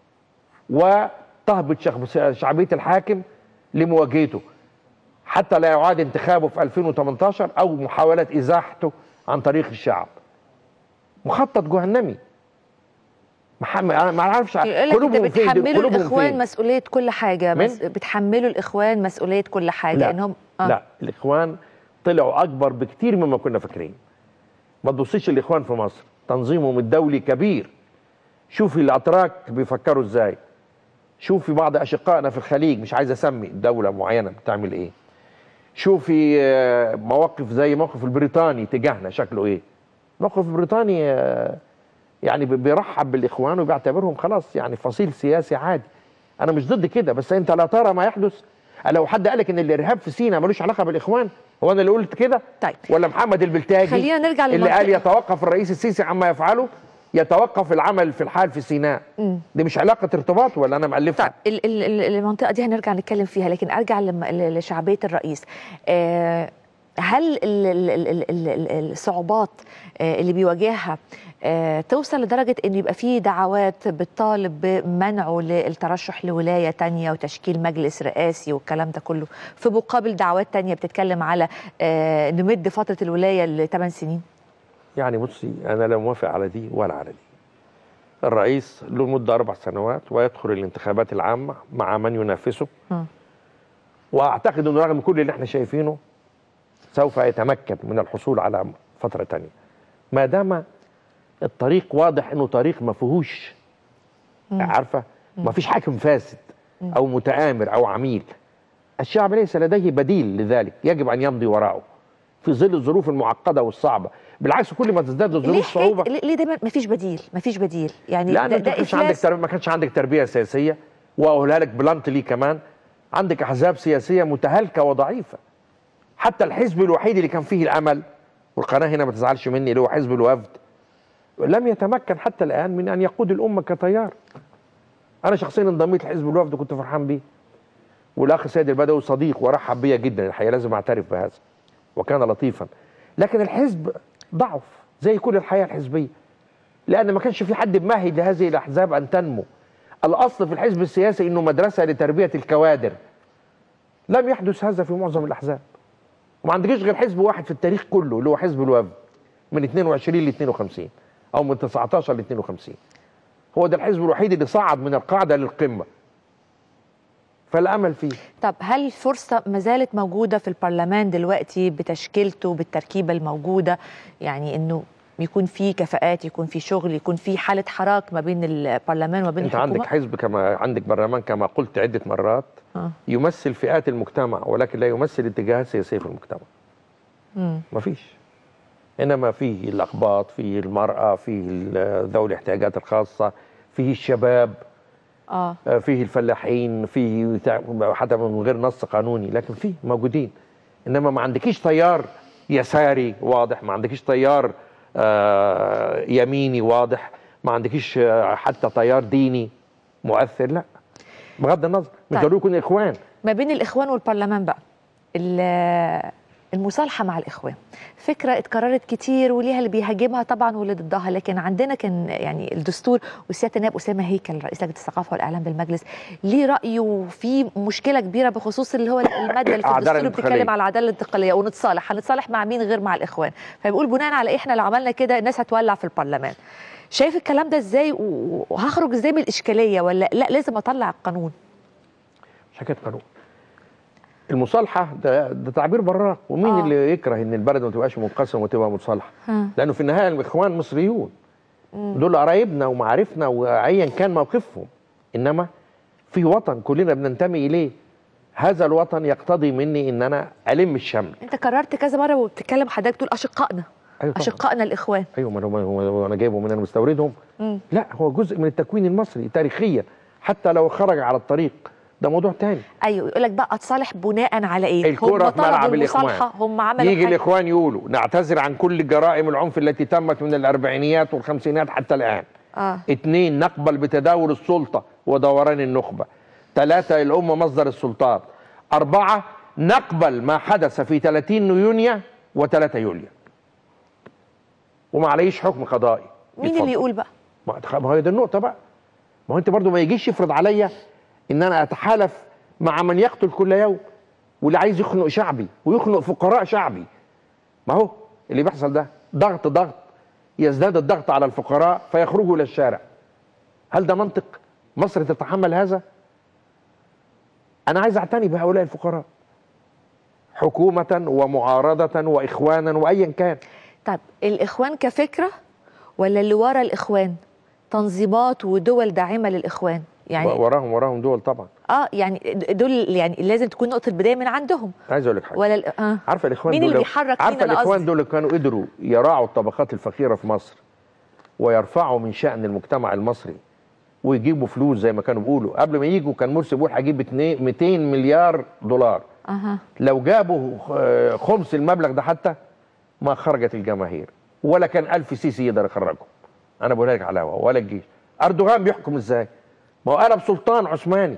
وتهبط شخ- شعبيه الحاكم لمواجهته حتى لا يعاد انتخابه في 2018 او محاوله ازاحته عن طريق الشعب مخطط جهنمي مح- ما ما اعرفش
يقول لك انت
قلوبهم فين دول؟
بتحملوا
قلوبهم
الاخوان
فين؟
مسؤوليه كل حاجه
من؟
بس بتحملوا الاخوان مسؤوليه كل حاجه
لا.
انهم
لا الاخوان طلعوا اكبر بكتير مما كنا فاكرين ما تبصيش الاخوان في مصر تنظيمهم الدولي كبير شوفي الاتراك بيفكروا ازاي شوفي بعض اشقائنا في الخليج مش عايز اسمي دوله معينه بتعمل ايه شوفي آه، مواقف زي موقف البريطاني تجاهنا شكله ايه موقف البريطاني آه، يعني بي- بيرحب بالاخوان وبيعتبرهم خلاص يعني فصيل سياسي عادي انا مش ضد كده بس انت لا ترى ما يحدث لو حد قالك ان الارهاب في سيناء ملوش علاقه بالاخوان هو انا اللي قلت كده
طيب.
ولا محمد البلتاجي
خلينا نرجع
اللي
للمنطقة.
قال يتوقف الرئيس السيسي عما يفعله يتوقف العمل في الحال في سيناء دي مش علاقه ارتباط ولا انا مالفها
طيب ال- ال- ال- المنطقه دي هنرجع نتكلم فيها لكن ارجع لم- ل- لشعبيه الرئيس آه، هل ال- ال- ال- ال- ال- ال- الصعوبات آه، اللي بيواجهها آه، توصل لدرجه ان يبقى في دعوات بتطالب بمنعه للترشح لولايه تانية وتشكيل مجلس رئاسي والكلام ده كله في مقابل دعوات تانية بتتكلم على آه، نمد فتره الولايه لثمان سنين
يعني بصي انا لا موافق على دي ولا على دي الرئيس له مده اربع سنوات ويدخل الانتخابات العامه مع من ينافسه
مم.
واعتقد انه رغم كل اللي احنا شايفينه سوف يتمكن من الحصول على فتره تانية ما دام الطريق واضح انه طريق ما فيهوش عارفه ما فيش حاكم فاسد او متآمر او عميل الشعب ليس لديه بديل لذلك يجب ان يمضي وراءه في ظل الظروف المعقده والصعبه بالعكس كل ما تزداد
ليه
الظروف صعوبه
حكاية- ليه ليه دايما مفيش بديل مفيش بديل يعني
لا
ده,
انت ما
ده
كانش عندك
إفلاس
تربية ما كانش عندك تربيه سياسيه واقولها لك بلانتلي كمان عندك احزاب سياسيه متهالكه وضعيفه حتى الحزب الوحيد اللي كان فيه الامل والقناه هنا ما تزعلش مني اللي هو حزب الوفد لم يتمكن حتى الان من ان يقود الامه كتيار انا شخصيا انضميت لحزب الوفد وكنت فرحان بيه والاخ سيد البدوي صديق ورحب بيا جدا الحقيقه لازم اعترف بهذا وكان لطيفا لكن الحزب ضعف زي كل الحياه الحزبيه لان ما كانش في حد ممهد لهذه الاحزاب ان تنمو الاصل في الحزب السياسي انه مدرسه لتربيه الكوادر لم يحدث هذا في معظم الاحزاب وما عندكش غير حزب واحد في التاريخ كله اللي هو حزب الوفد من 22 ل 52 او من 19 ل 52 هو ده الحزب الوحيد اللي صعد من القاعده للقمه فالامل فيه
طب هل الفرصة ما زالت موجودة في البرلمان دلوقتي بتشكيلته بالتركيبة الموجودة يعني انه يكون في كفاءات يكون في شغل يكون في حالة حراك ما بين البرلمان وما بين
انت
الحكومة
عندك حزب كما عندك برلمان كما قلت عده مرات
آه.
يمثل فئات المجتمع ولكن لا يمثل اتجاهات سياسيه في المجتمع
مم.
مفيش انما فيه الاقباط فيه المراه فيه ال- ذوي الاحتياجات الخاصه فيه الشباب
اه
آه، فيه الفلاحين فيه بتاع- حتى من غير نص قانوني لكن فيه موجودين انما ما عندكيش تيار يساري واضح ما عندكيش تيار آه، يميني واضح ما عندكيش آه، حتى تيار ديني مؤثر لا بغض النظر مش
طيب.
ضروري يكون اخوان
ما بين الاخوان والبرلمان بقى ال- المصالحه مع الاخوان فكره اتكررت كتير وليها اللي بيهاجمها طبعا واللي ضدها لكن عندنا كان يعني الدستور وسياده النائب اسامه هيكل رئيس لجنه الثقافه والاعلام بالمجلس ليه رايه وفي مشكله كبيره بخصوص اللي هو الماده اللي في
العدالة
الدستور
الانتقالية.
بتتكلم على العداله الانتقاليه ونتصالح هنتصالح مع مين غير مع الاخوان فبيقول بناء على احنا لو عملنا كده الناس هتولع في البرلمان شايف الكلام ده ازاي و- وهخرج ازاي من الاشكاليه ولا لا لازم اطلع القانون
مش حكايه قانون المصالحه ده, ده تعبير براق ومين
آه.
آه. اللي يكره ان البلد ما تبقاش منقسمه وتبقى متصالحه
ها.
لانه في النهايه الاخوان مصريون دول قرايبنا ومعارفنا وايا كان موقفهم انما في وطن كلنا بننتمي اليه هذا الوطن يقتضي مني ان انا الم الشمل
انت كررت كذا مره وبتتكلم حضرتك تقول اشقائنا
ايوه طبعا
اشقائنا الاخوان
ايوه ما هو- هو هو انا جايبهم من انا مستوردهم
مم.
لا هو جزء من التكوين المصري تاريخيا حتى لو خرج على الطريق ده موضوع تاني
ايوه يقول لك بقى اتصالح بناء على ايه
الكرة
هم
في ملعب
طلبوا
الإخوان.
المصالحه هم عملوا
يجي
حاجة.
الاخوان يقولوا نعتذر عن كل جرائم العنف التي تمت من الاربعينيات والخمسينات حتى الان
اه
اثنين نقبل بتداول السلطه ودوران النخبه ثلاثه الامه مصدر السلطات اربعه نقبل ما حدث في 30 يونيو و3 يوليو وما عليش حكم قضائي
مين
يتفضل.
اللي يقول بقى
ما ما هي دي النقطة بقى ما هو أنت برضو ما يجيش يفرض عليا إن أنا أتحالف مع من يقتل كل يوم واللي عايز يخنق شعبي ويخنق فقراء شعبي ما هو اللي بيحصل ده ضغط ضغط يزداد الضغط على الفقراء فيخرجوا إلى الشارع هل ده منطق مصر تتحمل هذا أنا عايز أعتني بهؤلاء الفقراء حكومة ومعارضة وإخوانا وأيا كان
طب الاخوان كفكره ولا اللي ورا الاخوان تنظيمات ودول داعمه للاخوان يعني
وراهم وراهم دول طبعا
اه يعني دول يعني لازم تكون نقطه البدايه من عندهم
عايز أقول لك حاجة
ولا ال- اه
عارفه الاخوان
مين
دول
اللي
لو-
بيحرك مين
عارفه
أنا
الاخوان
قصدي؟
دول لو كانوا قدروا يراعوا الطبقات الفقيره في مصر ويرفعوا من شان المجتمع المصري ويجيبوا فلوس زي ما كانوا بيقولوا قبل ما يجوا كان مرسي بيقول هجيب اتنين- 200 مليار دولار
اها
لو جابوا آه، خمس المبلغ ده حتى ما خرجت الجماهير ولا كان ألف سيسي يقدر يخرجهم انا بقول لك على الهوا ولا الجيش اردوغان بيحكم ازاي ما هو قلب سلطان عثماني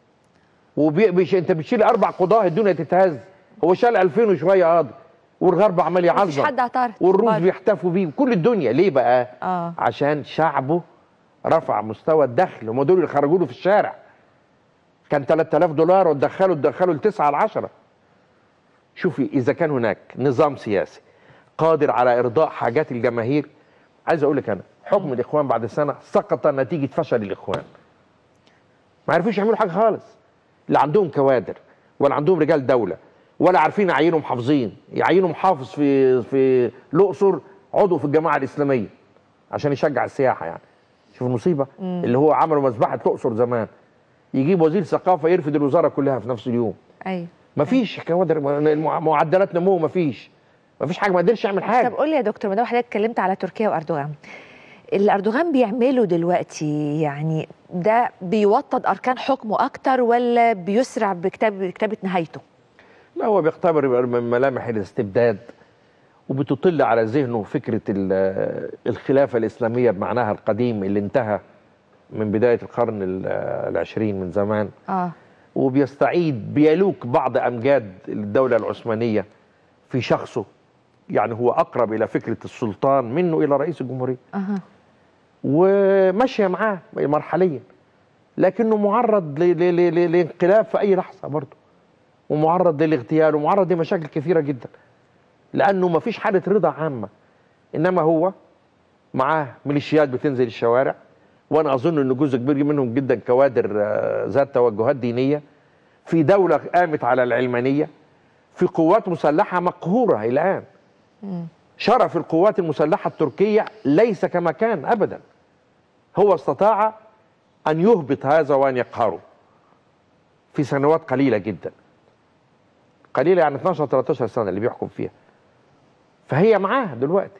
وبيش انت بتشيل اربع قضاه الدنيا تتهز هو شال 2000 وشويه قاضي والغرب عمال
مفيش
يعظم
حد اعترض
والروس
برضه.
بيحتفوا بيه كل الدنيا ليه بقى
اه
عشان شعبه رفع مستوى الدخل هم دول اللي خرجوا له في الشارع كان 3000 دولار وتدخلوا تدخلوا لتسعة على عشرة شوفي اذا كان هناك نظام سياسي قادر على ارضاء حاجات الجماهير عايز اقول لك انا حكم الاخوان بعد سنه سقط نتيجه فشل الاخوان ما عرفوش يعملوا حاجه خالص لا عندهم كوادر ولا عندهم رجال دوله ولا عارفين يعينوا محافظين يعينوا محافظ في في الاقصر عضو في الجماعه الاسلاميه عشان يشجع السياحه يعني شوف المصيبه
مم.
اللي هو عملوا مذبحه الاقصر زمان يجيب وزير ثقافه يرفد الوزاره كلها في نفس اليوم
ايوه
مفيش كوادر معدلات نمو مفيش مفيش حاجه ما قدرش يعمل حاجه
طب قول لي يا دكتور ما دام حضرتك اتكلمت على تركيا واردوغان اللي اردوغان بيعمله دلوقتي يعني ده بيوطد اركان حكمه اكتر ولا بيسرع بكتاب كتابه نهايته؟
لا هو بيختبر من ملامح الاستبداد وبتطل على ذهنه فكره ال- الخلافه الاسلاميه بمعناها القديم اللي انتهى من بدايه القرن ال- العشرين من زمان
اه
وبيستعيد بيلوك بعض امجاد الدوله العثمانيه في شخصه يعني هو اقرب الى فكره السلطان منه الى رئيس الجمهوريه
اها
وماشيه معاه مرحليا لكنه معرض ل- ل- ل- ل- لانقلاب في اي لحظه برضه ومعرض للاغتيال ومعرض لمشاكل كثيره جدا لانه ما فيش حاله رضا عامه انما هو معاه ميليشيات بتنزل الشوارع وانا اظن ان جزء كبير منهم جدا كوادر آه، ذات توجهات دينيه في دوله قامت على العلمانيه في قوات مسلحه مقهوره الى الان
مم.
شرف القوات المسلحة التركية ليس كما كان أبدا هو استطاع أن يهبط هذا وأن يقهره في سنوات قليلة جدا قليلة يعني 12 13 سنة اللي بيحكم فيها فهي معاه دلوقتي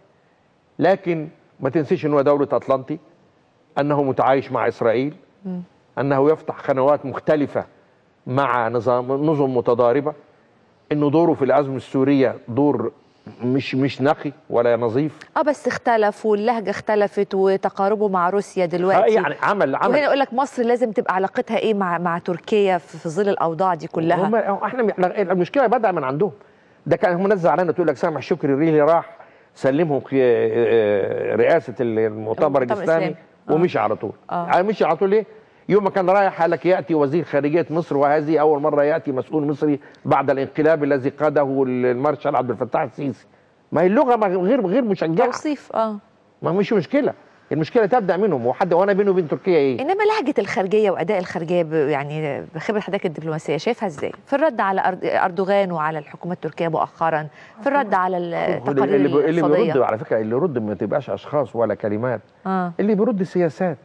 لكن ما تنسيش أنه دولة أطلنطي أنه متعايش مع إسرائيل
مم.
أنه يفتح قنوات مختلفة مع نظام نظم متضاربة أنه دوره في الأزمة السورية دور مش مش نقي ولا نظيف
اه بس اختلف واللهجه اختلفت وتقاربه مع روسيا
آه
دلوقتي
يعني عمل
وهنا
عمل
يقول لك مصر لازم تبقى علاقتها ايه مع مع تركيا في في ظل الاوضاع دي كلها
هم احنا المشكله بدأ من عندهم ده كان هم ناس زعلانه تقول لك سامح شكري الريلي راح سلمهم في آه، رئاسه المؤتمر
المؤتمر
الاسلامي
الإسلامي. آه.
ومشي على طول
آه.
آه. مشي على طول ليه؟ يوم ما كان رايح قال لك ياتي وزير خارجيه مصر وهذه اول مره ياتي مسؤول مصري بعد الانقلاب الذي قاده المارشال عبد الفتاح السيسي ما هي اللغه ما غير غير مشجعه
توصيف اه
ما مش مشكله المشكله تبدا منهم وحد وانا بينه وبين تركيا ايه؟
انما لهجه الخارجيه واداء الخارجيه ب- يعني بخبره حضرتك الدبلوماسيه شايفها ازاي؟ في الرد على أرد- اردوغان وعلى الحكومه التركيه مؤخرا، في الرد على التقارير
اللي, بي- اللي بيرد
الفضيه
على فكره اللي يرد ما تبقاش اشخاص ولا كلمات
اه
اللي بيرد سياسات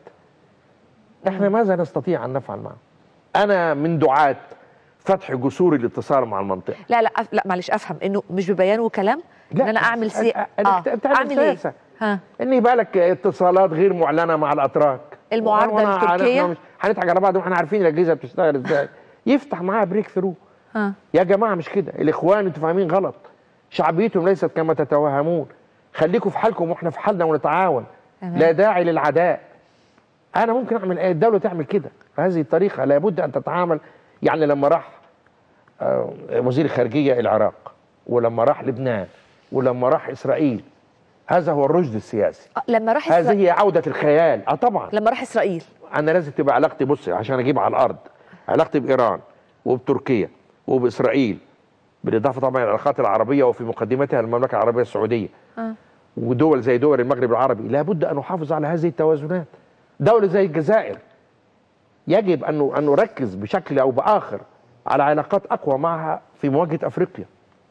احنا ماذا نستطيع ان نفعل معه انا من دعاة فتح جسور الاتصال مع المنطقه
لا لا أف... لا معلش افهم انه مش ببيان وكلام ان انا اعمل سي...
انك
اه
تعمل
اعمل ايه؟
سياسه
ها
ان يبقى لك اتصالات غير معلنه مع الاتراك
المعارضة
وأنا-
التركية؟
إحنا مش هنضحك على بعض واحنا عارفين الاجهزه بتشتغل ازاي يفتح معاها بريك ثرو
ها
يا جماعه مش كده الاخوان انتوا فاهمين غلط شعبيتهم ليست كما تتوهمون خليكم في حالكم واحنا في حالنا ونتعاون
تمام.
لا داعي للعداء انا ممكن اعمل ايه الدوله تعمل كده بهذه الطريقه لابد ان تتعامل يعني لما راح آه، وزير الخارجيه العراق ولما راح لبنان ولما راح اسرائيل هذا هو الرشد السياسي
آه، لما راح
هذه
إسرائيل
هي عوده الخيال اه طبعا
لما راح اسرائيل
انا لازم تبقى علاقتي بصي عشان اجيب على الارض علاقتي بايران وبتركيا وباسرائيل بالاضافه طبعا العلاقات العربيه وفي مقدمتها المملكه العربيه السعوديه
اه
ودول زي دول المغرب العربي لابد ان نحافظ على هذه التوازنات دوله زي الجزائر يجب ان ان نركز بشكل او باخر على علاقات اقوى معها في مواجهه افريقيا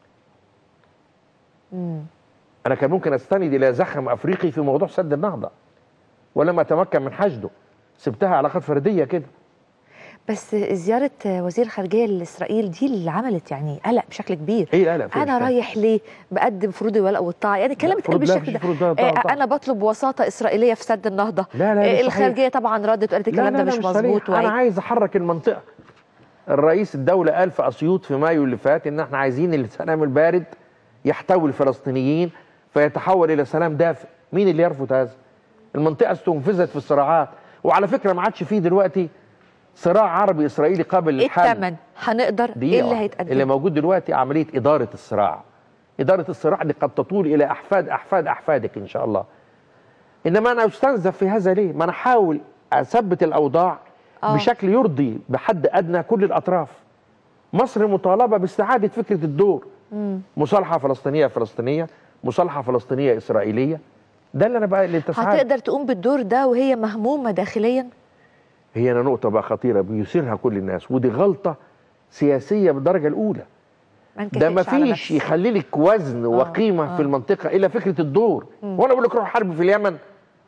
مم.
انا كان ممكن استند الى زخم افريقي في موضوع سد النهضه ولما اتمكن من حشده سبتها علاقات فرديه كده
بس زياره وزير الخارجيه لاسرائيل دي اللي عملت يعني قلق بشكل كبير
ايه لا لا فيش
انا
حاجة.
رايح ليه بقدم فروض الولاء والطاعه يعني كلام اتقال
فروض لا،
بالشكل
مفيش
ده
فروض، لا،
آه،
طبعاً، طبعاً.
انا بطلب وساطه اسرائيليه في سد النهضه
لا لا
آه،
مش صحيح.
الخارجيه طبعا ردت وقالت الكلام ده مش
صحيح.
مظبوط
انا
وعيب.
عايز احرك المنطقه الرئيس الدوله قال في اسيوط في مايو اللي فات ان احنا عايزين السلام البارد يحتوي الفلسطينيين فيتحول الى سلام دافئ مين اللي يرفض هذا المنطقه استنفذت في الصراعات وعلى فكره ما عادش فيه دلوقتي صراع عربي اسرائيلي قابل
ايه
للحل
الثمن هنقدر
دقيقة
ايه اللي
واحدة.
هيتقدم
اللي موجود دلوقتي عملية إدارة الصراع إدارة الصراع دي قد تطول إلى أحفاد أحفاد أحفادك إن شاء الله إنما أنا أستنزف في هذا ليه؟ ما أنا أحاول أثبت الأوضاع
آه.
بشكل يرضي بحد أدنى كل الأطراف مصر مطالبة باستعادة فكرة الدور
مم.
مصالحة فلسطينية فلسطينية مصالحة فلسطينية إسرائيلية ده اللي أنا بقى اللي تسعى
هتقدر تقوم بالدور ده وهي مهمومه داخليا
هي أنا نقطة بقى خطيرة بيثيرها كل الناس ودي غلطة سياسية بالدرجة الأولى
ما
ده ما
نكتفش على
فيش
نفسي.
يخلي لك وزن وقيمه
آه.
في المنطقه الا فكره الدور وانا بقول لك روح حرب في اليمن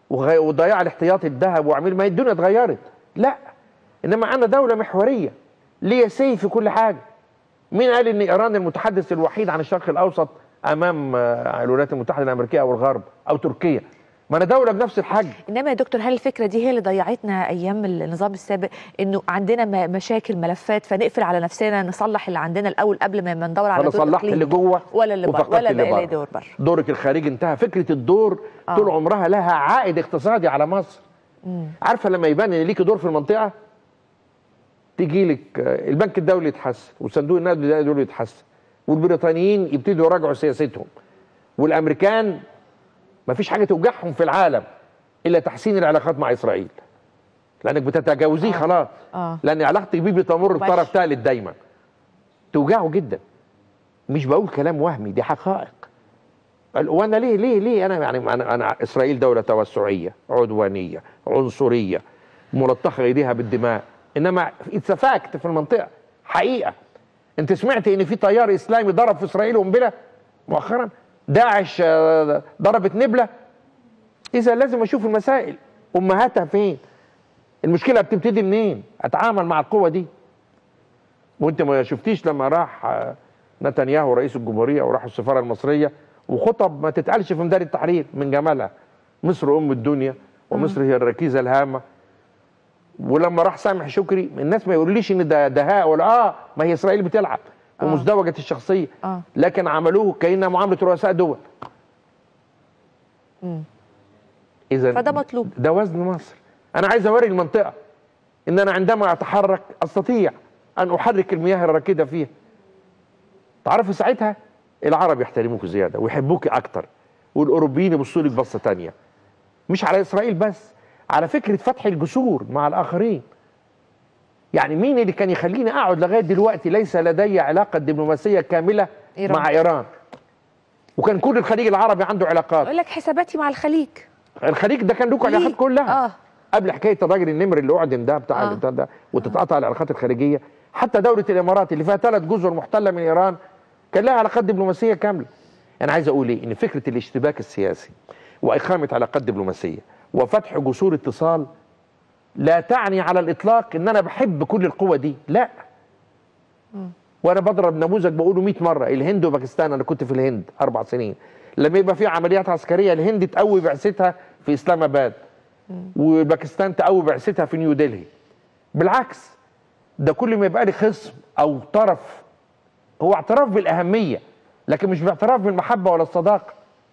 وغي- وضياع الاحتياطي الذهب وعمل ما هي الدنيا اتغيرت لا انما انا دوله محوريه ليا سي في كل حاجه مين قال ان ايران المتحدث الوحيد عن الشرق الاوسط امام آه، الولايات المتحده الامريكيه او الغرب او تركيا ما انا دوله بنفس الحجم
انما يا دكتور هل الفكره دي هي اللي ضيعتنا ايام النظام السابق انه عندنا م- مشاكل ملفات فنقفل على نفسنا نصلح اللي عندنا الاول قبل ما ما ندور على
فانا
دور
صلحت
إقليمي؟
اللي جوه
ولا اللي بره
وفقدت
ولا
اللي
بقى لي
بره.
دور بره
دورك الخارجي انتهى فكره الدور
آه.
طول عمرها لها عائد اقتصادي على مصر عارفه لما يبان ان ليكي دور في المنطقه تيجي لك آه، البنك الدولي يتحسن وصندوق النقد الدولي يتحسن والبريطانيين يبتدوا يراجعوا سياستهم والامريكان ما فيش حاجه توجعهم في العالم الا تحسين العلاقات مع اسرائيل لانك بتتجاوزيه خلاص
آه.
لان علاقتك بيه بتمر
مباشر.
بطرف ثالث دايما توجعه جدا مش بقول كلام وهمي دي حقائق قال وانا ليه ليه ليه انا يعني انا انا اسرائيل دوله توسعيه عدوانيه عنصريه ملطخه ايديها بالدماء انما اتس فاكت في المنطقه حقيقه انت سمعت ان في طيار اسلامي ضرب في اسرائيل قنبله مؤخرا داعش آه، ضربت نبله اذا لازم اشوف المسائل امهاتها فين المشكله بتبتدي منين اتعامل مع القوه دي وانت ما شفتيش لما راح آه، نتنياهو رئيس الجمهوريه وراح السفاره المصريه وخطب ما تتقالش في ميدان التحرير من جمالها مصر ام الدنيا ومصر هي الركيزه الهامه ولما راح سامح شكري الناس ما يقوليش ان ده دهاء ولا اه ما هي اسرائيل بتلعب ومزدوجه الشخصيه
آه.
لكن عملوه كانها معامله رؤساء دول اذا
فده مطلوب.
ده وزن مصر انا عايز اوري المنطقه ان انا عندما اتحرك استطيع ان احرك المياه الراكده فيها تعرفوا ساعتها العرب يحترموك زياده ويحبوك اكتر والاوروبيين يبصوا لك بصه تانية مش على اسرائيل بس على فكره فتح الجسور مع الاخرين يعني مين اللي كان يخليني اقعد لغايه دلوقتي ليس لدي علاقه دبلوماسيه كامله
إيران.
مع ايران وكان كل الخليج العربي عنده علاقات
اقول لك حساباتي مع الخليج
الخليج ده كان له
ليه؟
علاقات كلها
اه
قبل حكايه الراجل النمر اللي اعدم ده بتاع
آه.
بتاع ده وتتقطع العلاقات الخارجيه حتى دوله الامارات اللي فيها ثلاث جزر محتله من ايران كان لها علاقات دبلوماسيه كامله انا عايز اقول ايه ان فكره الاشتباك السياسي واقامه علاقات دبلوماسيه وفتح جسور اتصال لا تعني على الاطلاق ان انا بحب كل القوى دي لا وانا بضرب نموذج بقوله 100 مره الهند وباكستان انا كنت في الهند اربع سنين لما يبقى في عمليات عسكريه الهند تقوي بعثتها في اسلام اباد وباكستان تقوي بعثتها في نيو دلهي بالعكس ده كل ما يبقى لي خصم او طرف هو اعتراف بالاهميه لكن مش باعتراف بالمحبه ولا الصداقه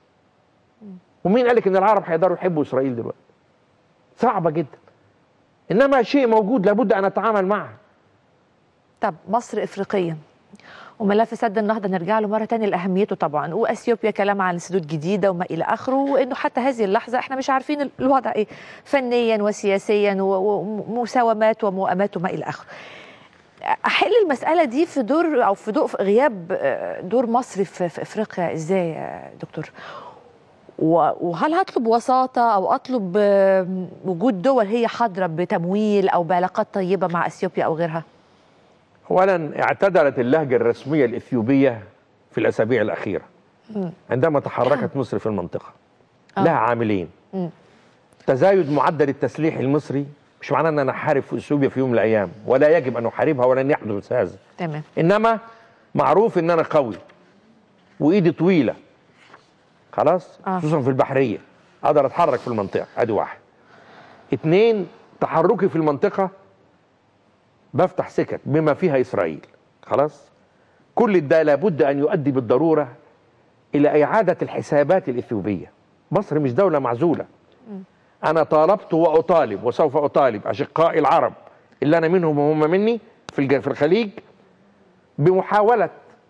ومين قالك ان العرب هيقدروا يحبوا اسرائيل دلوقتي صعبه جدا انما شيء موجود لابد ان اتعامل معه
طب مصر افريقيا وملف سد النهضه نرجع له مره تانية لاهميته طبعا واثيوبيا كلام عن سدود جديده وما الى اخره وانه حتى هذه اللحظه احنا مش عارفين ال- الوضع ايه فنيا وسياسيا و- ومساومات ومؤامات وما الى اخره احل المساله دي في دور او في ضوء في غياب آه، دور مصر في, في افريقيا ازاي يا دكتور و- وهل هطلب وساطه او اطلب آه، وجود دول هي حاضره بتمويل او بعلاقات طيبه مع اثيوبيا او غيرها
اولا اعتدلت اللهجه الرسميه الاثيوبيه في الاسابيع الاخيره عندما تحركت مصر في المنطقه
آه.
لها عاملين
مم.
تزايد معدل التسليح المصري مش معناه ان انا احارب في اثيوبيا في يوم من الايام ولا يجب ان احاربها ولن يحدث هذا
تمام
انما معروف ان انا قوي وايدي طويله خلاص
آه.
خصوصا في البحريه اقدر اتحرك في المنطقه ادي واحد اتنين تحركي في المنطقه بفتح سكك بما فيها اسرائيل خلاص كل ده لابد ان يؤدي بالضروره الى اعاده الحسابات الاثيوبيه مصر مش دوله معزوله انا طالبت واطالب وسوف اطالب اشقائي العرب اللي انا منهم وهم مني في الج- في الخليج بمحاوله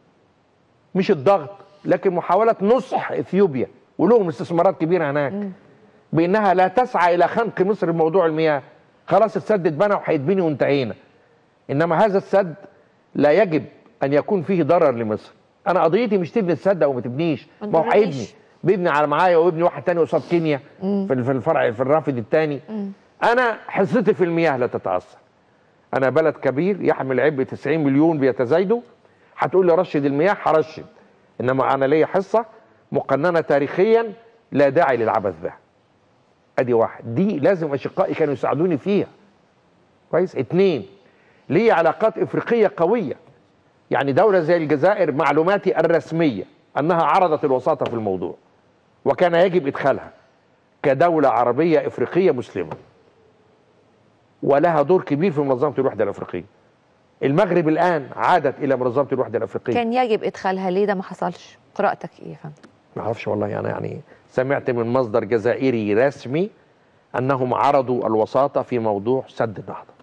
مش الضغط لكن محاوله نصح اثيوبيا ولهم استثمارات كبيره هناك بانها لا تسعى الى خنق مصر بموضوع المياه خلاص السد اتبنى وهيتبني وانتهينا انما هذا السد لا يجب ان يكون فيه ضرر لمصر انا قضيتي مش تبني السد او ما تبنيش
ما
ما هو
تضرنيش.
هيبني بيبني على معايا ويبني واحد تاني قصاد كينيا في في الفرع في الرافد الثاني انا حصتي في المياه لا تتاثر انا بلد كبير يحمل عبء 90 مليون بيتزايدوا هتقول لي رشد المياه هرشد انما انا ليا حصه مقننه تاريخيا لا داعي للعبث بها ادي واحد دي لازم اشقائي كانوا يساعدوني فيها كويس اتنين لي علاقات افريقيه قويه يعني دوله زي الجزائر معلوماتي الرسميه انها عرضت الوساطه في الموضوع وكان يجب ادخالها كدوله عربيه افريقيه مسلمه ولها دور كبير في منظمه الوحده الافريقيه المغرب الان عادت الى منظمه الوحده الافريقيه
كان يجب ادخالها ليه ده ما حصلش قراءتك ايه يا فندم
ما اعرفش والله انا يعني سمعت من مصدر جزائري رسمي انهم عرضوا الوساطه في موضوع سد النهضه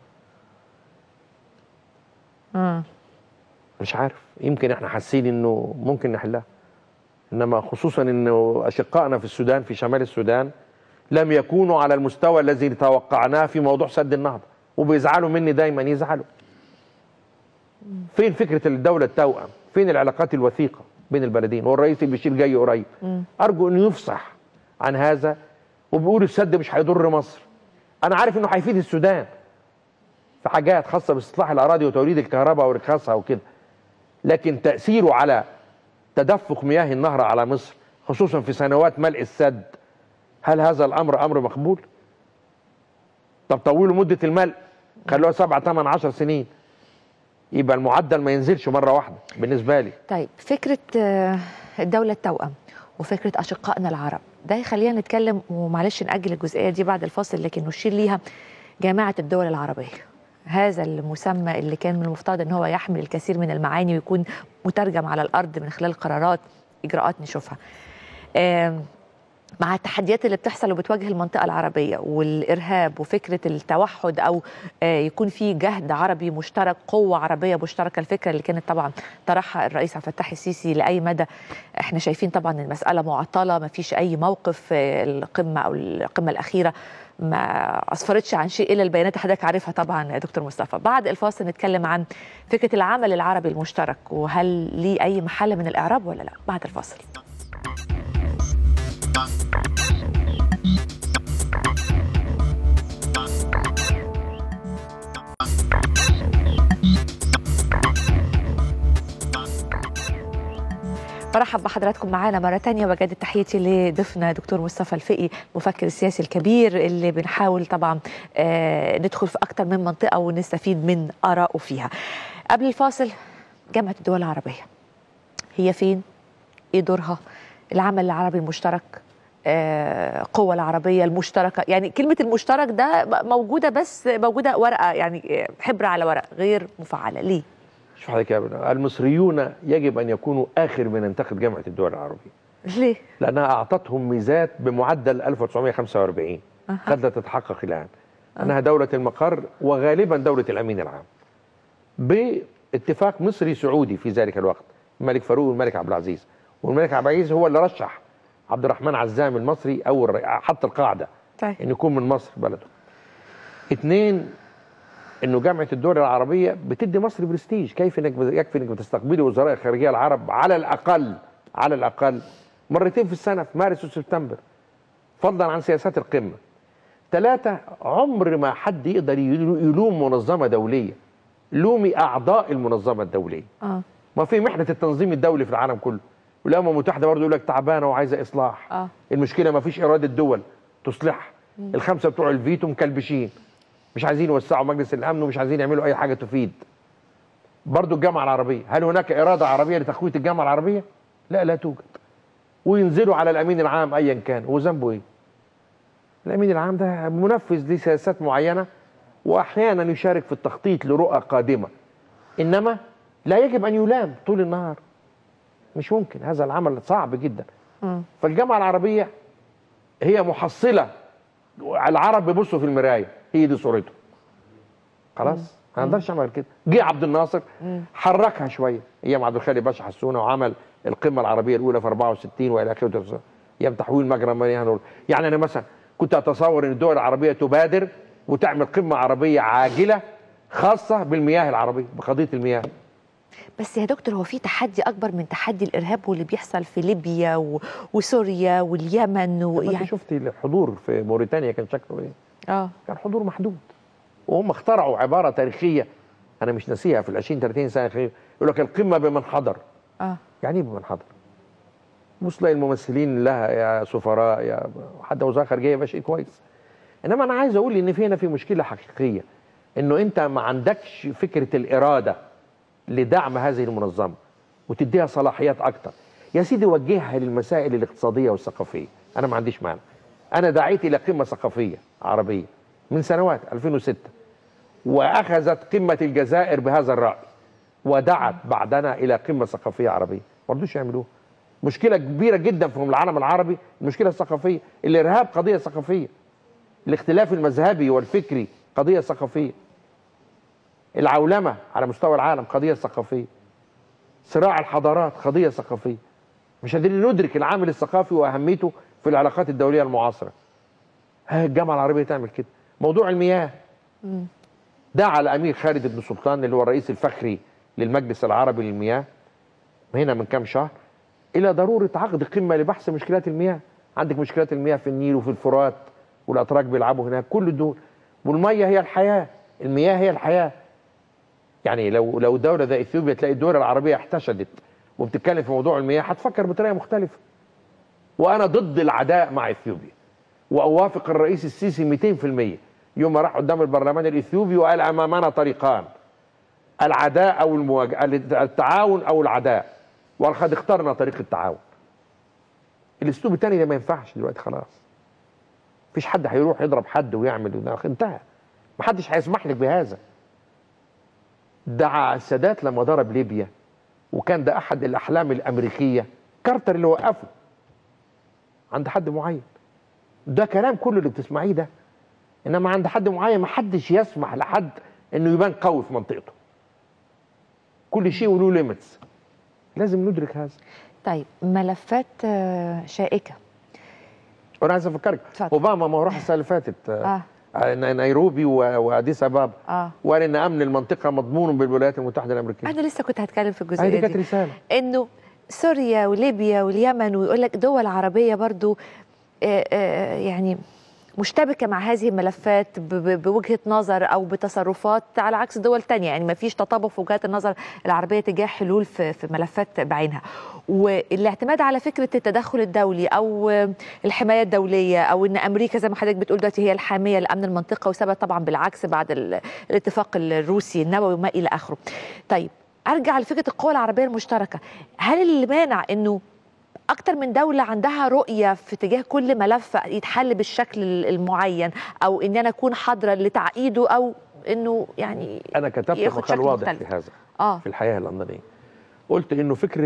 امم
مش عارف يمكن احنا حاسين انه ممكن نحلها انما خصوصا انه اشقائنا في السودان في شمال السودان لم يكونوا على المستوى الذي توقعناه في موضوع سد النهضه وبيزعلوا مني دايما يزعلوا فين فكره الدوله التوأم فين العلاقات الوثيقه بين البلدين والرئيس البشير جاي قريب ارجو انه يفصح عن هذا وبيقول السد مش هيضر مصر انا عارف انه هيفيد السودان في حاجات خاصه باستصلاح الاراضي وتوليد الكهرباء ورخاصها وكده لكن تاثيره على تدفق مياه النهر على مصر خصوصا في سنوات ملء السد هل هذا الامر امر مقبول؟ طب طولوا مده الملء خلوها سبعة ثمان عشر سنين يبقى المعدل ما ينزلش مره واحده بالنسبه لي
طيب فكره آه، الدوله التوأم وفكره اشقائنا العرب ده يخلينا نتكلم ومعلش ناجل الجزئيه دي بعد الفاصل لكن نشير ليها جامعه الدول العربيه هذا المسمى اللي كان من المفترض ان هو يحمل الكثير من المعاني ويكون مترجم على الارض من خلال قرارات اجراءات نشوفها آم، مع التحديات اللي بتحصل وبتواجه المنطقة العربية والإرهاب وفكرة التوحد أو آه، يكون في جهد عربي مشترك قوة عربية مشتركة الفكرة اللي كانت طبعا طرحها الرئيس عبد الفتاح السيسي لأي مدى احنا شايفين طبعا المسألة معطلة ما فيش أي موقف آه، القمة أو القمة الأخيرة ما أسفرتش عن شيء إلا البيانات اللي حضرتك عارفها طبعا يا دكتور مصطفى بعد الفاصل نتكلم عن فكرة العمل العربي المشترك وهل ليه أي محل من الإعراب ولا لا بعد الفاصل برحب بحضراتكم معانا مرة تانية وجدد تحياتي لضيفنا دكتور مصطفى الفقي المفكر السياسي الكبير اللي بنحاول طبعا آه، ندخل في أكتر من منطقة ونستفيد من آرائه فيها قبل الفاصل جامعة الدول العربية هي فين؟ إيه دورها؟ العمل العربي المشترك آه، قوة العربية المشتركة يعني كلمة المشترك ده موجودة بس موجودة ورقة يعني آه، حبر على ورق غير مفعلة ليه؟
شوف حضرتك يا ابني المصريون يجب ان يكونوا اخر من ينتقد جامعه الدول العربيه
ليه؟
لانها اعطتهم ميزات بمعدل 1945
أها.
قد لا تتحقق الان انها دوله المقر وغالبا دوله الامين العام باتفاق مصري سعودي في ذلك الوقت الملك فاروق والملك عبد العزيز والملك عبد العزيز هو اللي رشح عبد الرحمن عزام المصري اول رئ- حط القاعده
طيب
انه يكون من مصر بلده اثنين انه جامعه الدول العربيه بتدي مصر برستيج كيف انك يكفي انك بتستقبلي وزراء الخارجيه العرب على الاقل على الاقل مرتين في السنه في مارس وسبتمبر فضلا عن سياسات القمه ثلاثه عمر ما حد يقدر يلو- يلوم منظمه دوليه لومي اعضاء المنظمه الدوليه
اه
ما في محنه التنظيم الدولي في العالم كله والامم المتحده برضه يقول لك تعبانه وعايزه اصلاح
اه
المشكله ما فيش اراده دول تصلحها الخمسه بتوع الفيتو مكلبشين مش عايزين يوسعوا مجلس الامن ومش عايزين يعملوا اي حاجه تفيد برضو الجامعه العربيه هل هناك اراده عربيه لتقويه الجامعه العربيه لا لا توجد وينزلوا على الامين العام ايا كان هو ذنبه ايه الامين العام ده منفذ لسياسات معينه واحيانا يشارك في التخطيط لرؤى قادمه انما لا يجب ان يلام طول النهار مش ممكن هذا العمل صعب جدا
مم.
فالجامعه العربيه هي محصله العرب بيبصوا في المرايه هي دي صورته خلاص ما نقدرش نعمل كده جه عبد الناصر حركها شويه ايام عبد الخالق باشا حسونه وعمل القمه العربيه الاولى في 64 والى اخره ايام تحويل مجرى مياه نور يعني انا مثلا كنت اتصور ان الدول العربيه تبادر وتعمل قمه عربيه عاجله خاصه بالمياه العربيه بقضيه المياه
بس يا دكتور هو في تحدي اكبر من تحدي الارهاب واللي بيحصل في ليبيا و... وسوريا واليمن
وانت
ويعني
شفتي الحضور في موريتانيا كان شكله ايه
اه
كان حضور محدود وهم اخترعوا عباره تاريخيه انا مش ناسيها في ال 20 30 سنه الاخيره يقول لك القمه بمن حضر
اه
يعني ايه بمن حضر؟ بص تلاقي الممثلين لها يا سفراء يا حتى وزاره خارجيه يبقى شيء كويس انما انا عايز اقول ان في هنا في مشكله حقيقيه انه انت ما عندكش فكره الاراده لدعم هذه المنظمه وتديها صلاحيات اكتر يا سيدي وجهها للمسائل الاقتصاديه والثقافيه انا ما عنديش مانع انا دعيت الى قمه ثقافيه عربيه من سنوات 2006 واخذت قمه الجزائر بهذا الراي ودعت بعدنا الى قمه ثقافيه عربيه ما رضوش يعملوها مشكله كبيره جدا في العالم العربي المشكله الثقافيه الارهاب قضيه ثقافيه الاختلاف المذهبي والفكري قضيه ثقافيه العولمه على مستوى العالم قضيه ثقافيه صراع الحضارات قضيه ثقافيه مش قادرين ندرك العامل الثقافي واهميته في العلاقات الدوليه المعاصره ها الجامعه العربيه تعمل كده موضوع المياه دعا الامير خالد بن سلطان اللي هو الرئيس الفخري للمجلس العربي للمياه هنا من كام شهر الى ضروره عقد قمه لبحث مشكلات المياه عندك مشكلات المياه في النيل وفي الفرات والاتراك بيلعبوا هناك كل دول والميه هي الحياه المياه هي الحياه يعني لو لو دوله زي اثيوبيا تلاقي الدول العربيه احتشدت وبتتكلم في موضوع المياه هتفكر بطريقه مختلفه وانا ضد العداء مع اثيوبيا واوافق الرئيس السيسي 200% يوم ما راح قدام البرلمان الاثيوبي وقال امامنا طريقان العداء او المواجهه التعاون او العداء ولقد اخترنا طريق التعاون الاسلوب الثاني ده ما ينفعش دلوقتي خلاص مفيش حد هيروح يضرب حد ويعمل انتهى محدش هيسمح لك بهذا دعا السادات لما ضرب ليبيا وكان ده احد الاحلام الامريكيه كارتر اللي وقفه عند حد معين ده كلام كله اللي بتسمعيه ده انما عند حد معين ما حدش يسمح لحد انه يبان قوي في منطقته كل شيء وله ليميتس لازم ندرك هذا
طيب ملفات آه، شائكه
وانا عايز افكرك
اتفضل.
اوباما ما هو راح السنه اللي فاتت
اه
آه. نيروبي و- واديس ابابا
اه
وقال ان امن المنطقه مضمون بالولايات المتحده الامريكيه
انا لسه كنت هتكلم في
هذه
الجزئيه
كانت
دي
رساله
انه سوريا وليبيا واليمن ويقول لك دول عربيه برضو آه، آه، يعني مشتبكه مع هذه الملفات ب- ب- بوجهه نظر او بتصرفات على عكس دول تانية يعني ما فيش تطابق في وجهات النظر العربيه تجاه حلول في في ملفات بعينها والاعتماد على فكره التدخل الدولي او آه، الحمايه الدوليه او ان امريكا زي ما حضرتك بتقول دلوقتي هي الحاميه لامن المنطقه وثبت طبعا بالعكس بعد ال- الاتفاق الروسي النووي وما الى اخره. طيب ارجع لفكره القوى العربيه المشتركه، هل اللي مانع انه اكتر من دوله عندها رؤيه في اتجاه كل ملف يتحل بالشكل المعين او ان انا اكون حاضره لتعقيده او انه يعني
انا كتبت
ياخد
مقال
شكل
واضح
مختلف.
في هذا
اه
في الحياه اللندنيه قلت انه فكره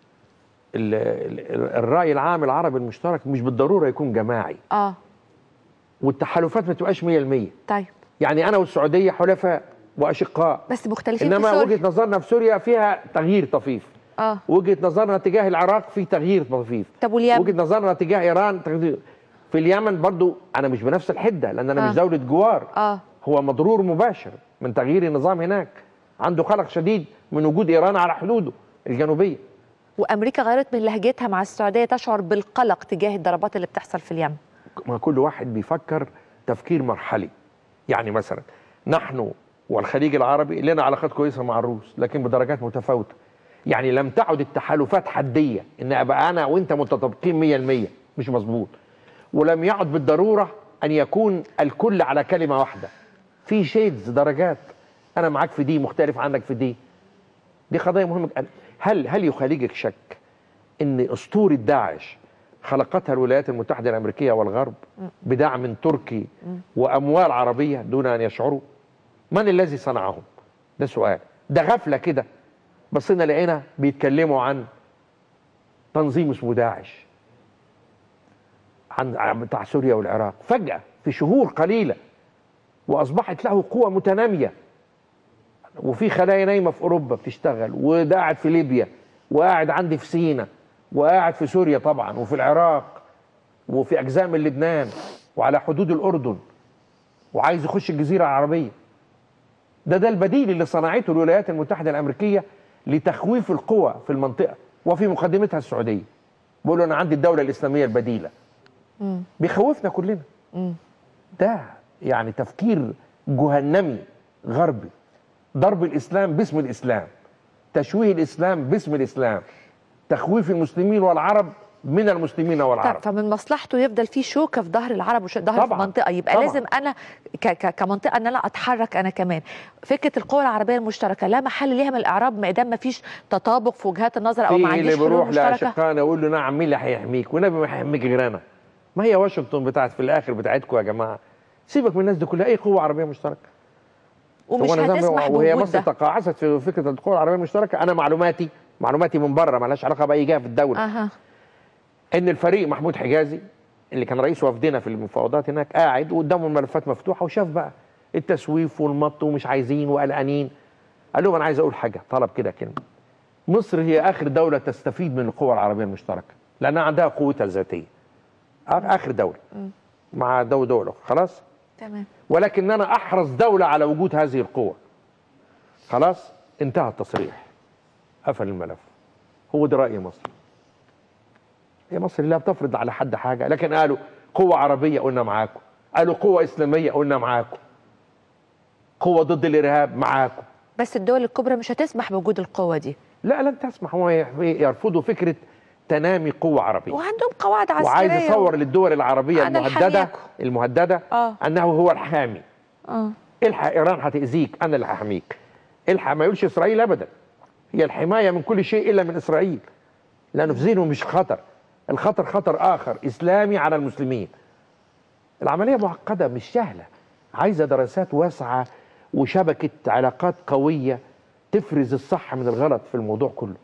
ال- ال- الراي العام العربي المشترك مش بالضروره يكون جماعي
اه
والتحالفات ما تبقاش 100%
طيب
يعني انا والسعوديه حلفاء واشقاء
بس مختلفين في
انما
سوريا.
وجهه نظرنا في سوريا فيها تغيير طفيف
اه
وجهه نظرنا تجاه العراق في تغيير طفيف
طب واليمن
وجهه نظرنا تجاه ايران تغيير في اليمن برضو انا مش بنفس الحده لان انا
آه.
مش دوله جوار
اه
هو مضرور مباشر من تغيير النظام هناك عنده قلق شديد من وجود ايران على حدوده الجنوبيه
وامريكا غيرت من لهجتها مع السعوديه تشعر بالقلق تجاه الضربات اللي بتحصل في اليمن
ما كل واحد بيفكر تفكير مرحلي يعني مثلا نحن والخليج العربي لنا علاقات كويسه مع الروس لكن بدرجات متفاوته يعني لم تعد التحالفات حديه ان ابقى انا وانت متطابقين 100% مش مظبوط ولم يعد بالضروره ان يكون الكل على كلمه واحده في شيدز درجات انا معاك في دي مختلف عنك في دي دي قضيه مهمه هل هل يخالجك شك ان اسطوره داعش خلقتها الولايات المتحده الامريكيه والغرب بدعم تركي واموال عربيه دون ان يشعروا من الذي صنعهم ده سؤال ده غفله كده بصينا لقينا بيتكلموا عن تنظيم اسمه داعش عن عن بتاع سوريا والعراق فجاه في شهور قليله واصبحت له قوه متناميه وفي خلايا نايمه في اوروبا بتشتغل وده قاعد في ليبيا وقاعد عندي في سينا وقاعد في سوريا طبعا وفي العراق وفي اجزاء من لبنان وعلى حدود الاردن وعايز يخش الجزيره العربيه ده ده البديل اللي صنعته الولايات المتحده الامريكيه لتخويف القوى في المنطقه وفي مقدمتها السعوديه بيقولوا انا عندي الدوله الاسلاميه البديله
مم.
بيخوفنا كلنا
مم.
ده يعني تفكير جهنمي غربي ضرب الاسلام باسم الاسلام تشويه الاسلام باسم الاسلام تخويف المسلمين والعرب من المسلمين
طب
والعرب
فمن مصلحته يفضل في شوكه في ظهر العرب وظهر
طبعاً،
المنطقه يبقى
طبعاً.
لازم انا ك ك كمنطقه ان انا اتحرك انا كمان فكره القوى العربيه المشتركه لا محل ليها من الاعراب ما دام ما فيش تطابق في وجهات النظر او ما
في اللي
عنديش حلول
بيروح
مشتركه
لاشقائنا يقول له نعم مين اللي هيحميك والنبي ما هيحميك غير انا ما هي واشنطن بتاعت في الاخر بتاعتكم يا جماعه سيبك من الناس دي كلها اي قوه عربيه مشتركه
ومش
هو نظام-
هتسمح
وهي
بوجود
مصر
ده
تقاعست في فكره القوى العربيه المشتركه انا معلوماتي معلوماتي من بره مالهاش علاقه باي جهه في الدوله
اها
ان الفريق محمود حجازي اللي كان رئيس وفدنا في المفاوضات هناك قاعد وقدامه الملفات مفتوحه وشاف بقى التسويف والمط ومش عايزين وقلقانين قال لهم انا عايز اقول حاجه طلب كده كلمه مصر هي اخر دوله تستفيد من القوى العربيه المشتركه لانها عندها قوتها الذاتيه آ- اخر دوله مع دول دول أخرى. خلاص
تمام
ولكننا احرص دوله على وجود هذه القوة خلاص انتهى التصريح قفل الملف هو ده راي مصر هي مصر لا بتفرض على حد حاجه لكن قالوا قوه عربيه قلنا معاكم قالوا قوه اسلاميه قلنا معاكم قوه ضد الارهاب معاكم
بس الدول الكبرى مش هتسمح بوجود القوه دي
لا لن تسمح هم يرفضوا فكره تنامي قوه عربيه
وعندهم قواعد عسكريه
وعايز يصور للدول العربيه
أنا
المهدده
الحاميكم.
المهدده
آه.
انه هو الحامي
اه
الحق ايران هتاذيك انا اللي هحميك الحق ما يقولش اسرائيل ابدا هي الحمايه من كل شيء الا من اسرائيل لانه في ذهنه مش خطر الخطر خطر اخر اسلامي على المسلمين العمليه معقده مش سهله عايزه دراسات واسعه وشبكه علاقات قويه تفرز الصح من الغلط في الموضوع كله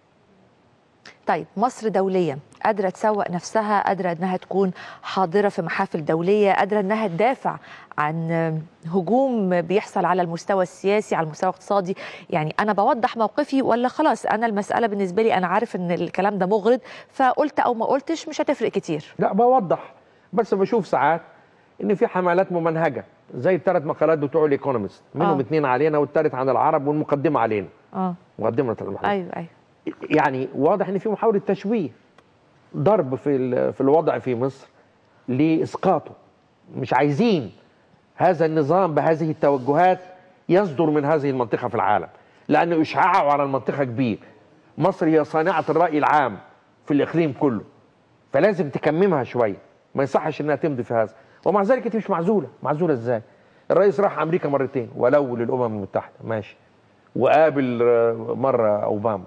طيب مصر دوليا قادرة تسوق نفسها قادرة أنها تكون حاضرة في محافل دولية قادرة أنها تدافع عن هجوم بيحصل على المستوى السياسي على المستوى الاقتصادي يعني أنا بوضح موقفي ولا خلاص أنا المسألة بالنسبة لي أنا عارف أن الكلام ده مغرض فقلت أو ما قلتش مش هتفرق كتير
لا بوضح بس بشوف ساعات ان في حملات ممنهجه زي الثلاث مقالات بتوع الايكونومست منهم
آه.
اثنين علينا والثالث عن العرب والمقدمه علينا
اه
مقدمه المحور
أيوه أيوه
يعني واضح ان في محاوله تشويه ضرب في ال- في الوضع في مصر لاسقاطه مش عايزين هذا النظام بهذه التوجهات يصدر من هذه المنطقه في العالم لانه اشعاعه على المنطقه كبير مصر هي صانعه الراي العام في الاقليم كله فلازم تكممها شويه ما يصحش انها تمضي في هذا ومع ذلك انت مش معزوله معزوله ازاي الرئيس راح امريكا مرتين ولو للامم المتحده ماشي وقابل آه، مره اوباما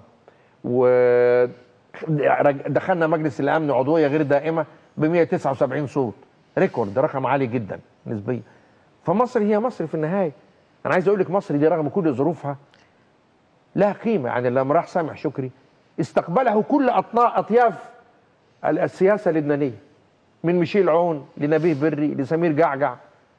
ودخلنا مجلس الامن عضويه غير دائمه ب 179 صوت ريكورد رقم عالي جدا نسبيا فمصر هي مصر في النهايه انا عايز اقول لك مصر دي رغم كل ظروفها لها قيمه يعني لما راح سامح شكري استقبله كل أطنا- اطياف السياسه اللبنانيه من ميشيل عون لنبيه بري لسمير جعجع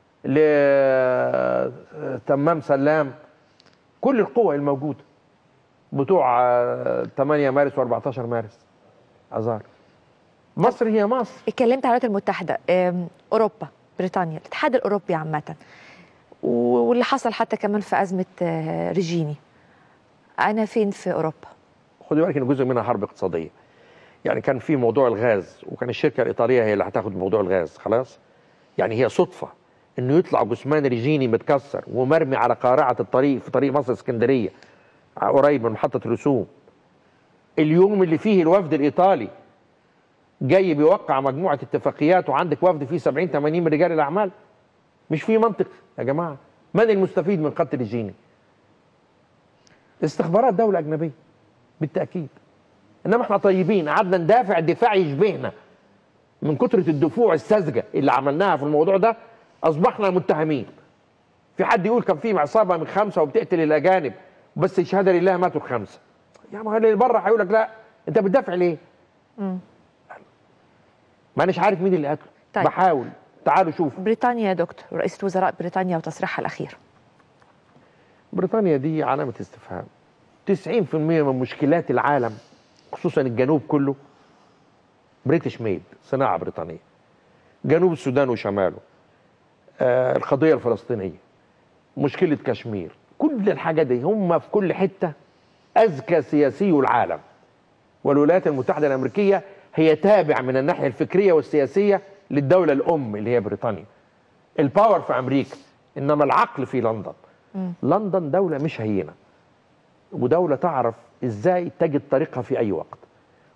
لتمام سلام كل القوى الموجوده بتوع آه، 8 مارس و14 مارس اذار مصر هي مصر
اتكلمت عن الولايات المتحدة أم، أوروبا بريطانيا الاتحاد الأوروبي عامة و- واللي حصل حتى كمان في أزمة آه، ريجيني أنا فين في أوروبا
خدي بالك ان جزء منها حرب اقتصاديه يعني كان في موضوع الغاز وكان الشركه الايطاليه هي اللي هتاخد موضوع الغاز خلاص يعني هي صدفه انه يطلع جثمان ريجيني متكسر ومرمي على قارعه الطريق في طريق مصر اسكندريه قريب من محطه الرسوم اليوم اللي فيه الوفد الايطالي جاي بيوقع مجموعه اتفاقيات وعندك وفد فيه 70 80 من رجال الاعمال مش في منطق يا جماعه من المستفيد من قتل ريجيني استخبارات دوله اجنبيه بالتاكيد انما احنا طيبين قعدنا ندافع دفاع يشبهنا من كتره الدفوع الساذجه اللي عملناها في الموضوع ده اصبحنا متهمين في حد يقول كان في عصابه من خمسه وبتقتل الاجانب بس الشهاده لله ماتوا الخمسه يا ما اللي بره هيقول لك لا انت بتدافع ليه؟
مم.
ما اناش عارف مين اللي قتله
طيب.
بحاول تعالوا شوفوا
بريطانيا يا دكتور رئيسة وزراء بريطانيا وتصريحها الأخير
بريطانيا دي علامة استفهام 90% من مشكلات العالم خصوصا الجنوب كله بريتش ميد صناعة بريطانية جنوب السودان وشماله آه القضية الفلسطينية مشكلة كشمير كل الحاجات دي هم في كل حتة أذكى سياسيو العالم والولايات المتحدة الأمريكية هي تابع من الناحية الفكرية والسياسية للدولة الأم اللي هي بريطانيا الباور في أمريكا إنما العقل في لندن لندن دولة مش هينة ودولة تعرف ازاي تجد طريقها في اي وقت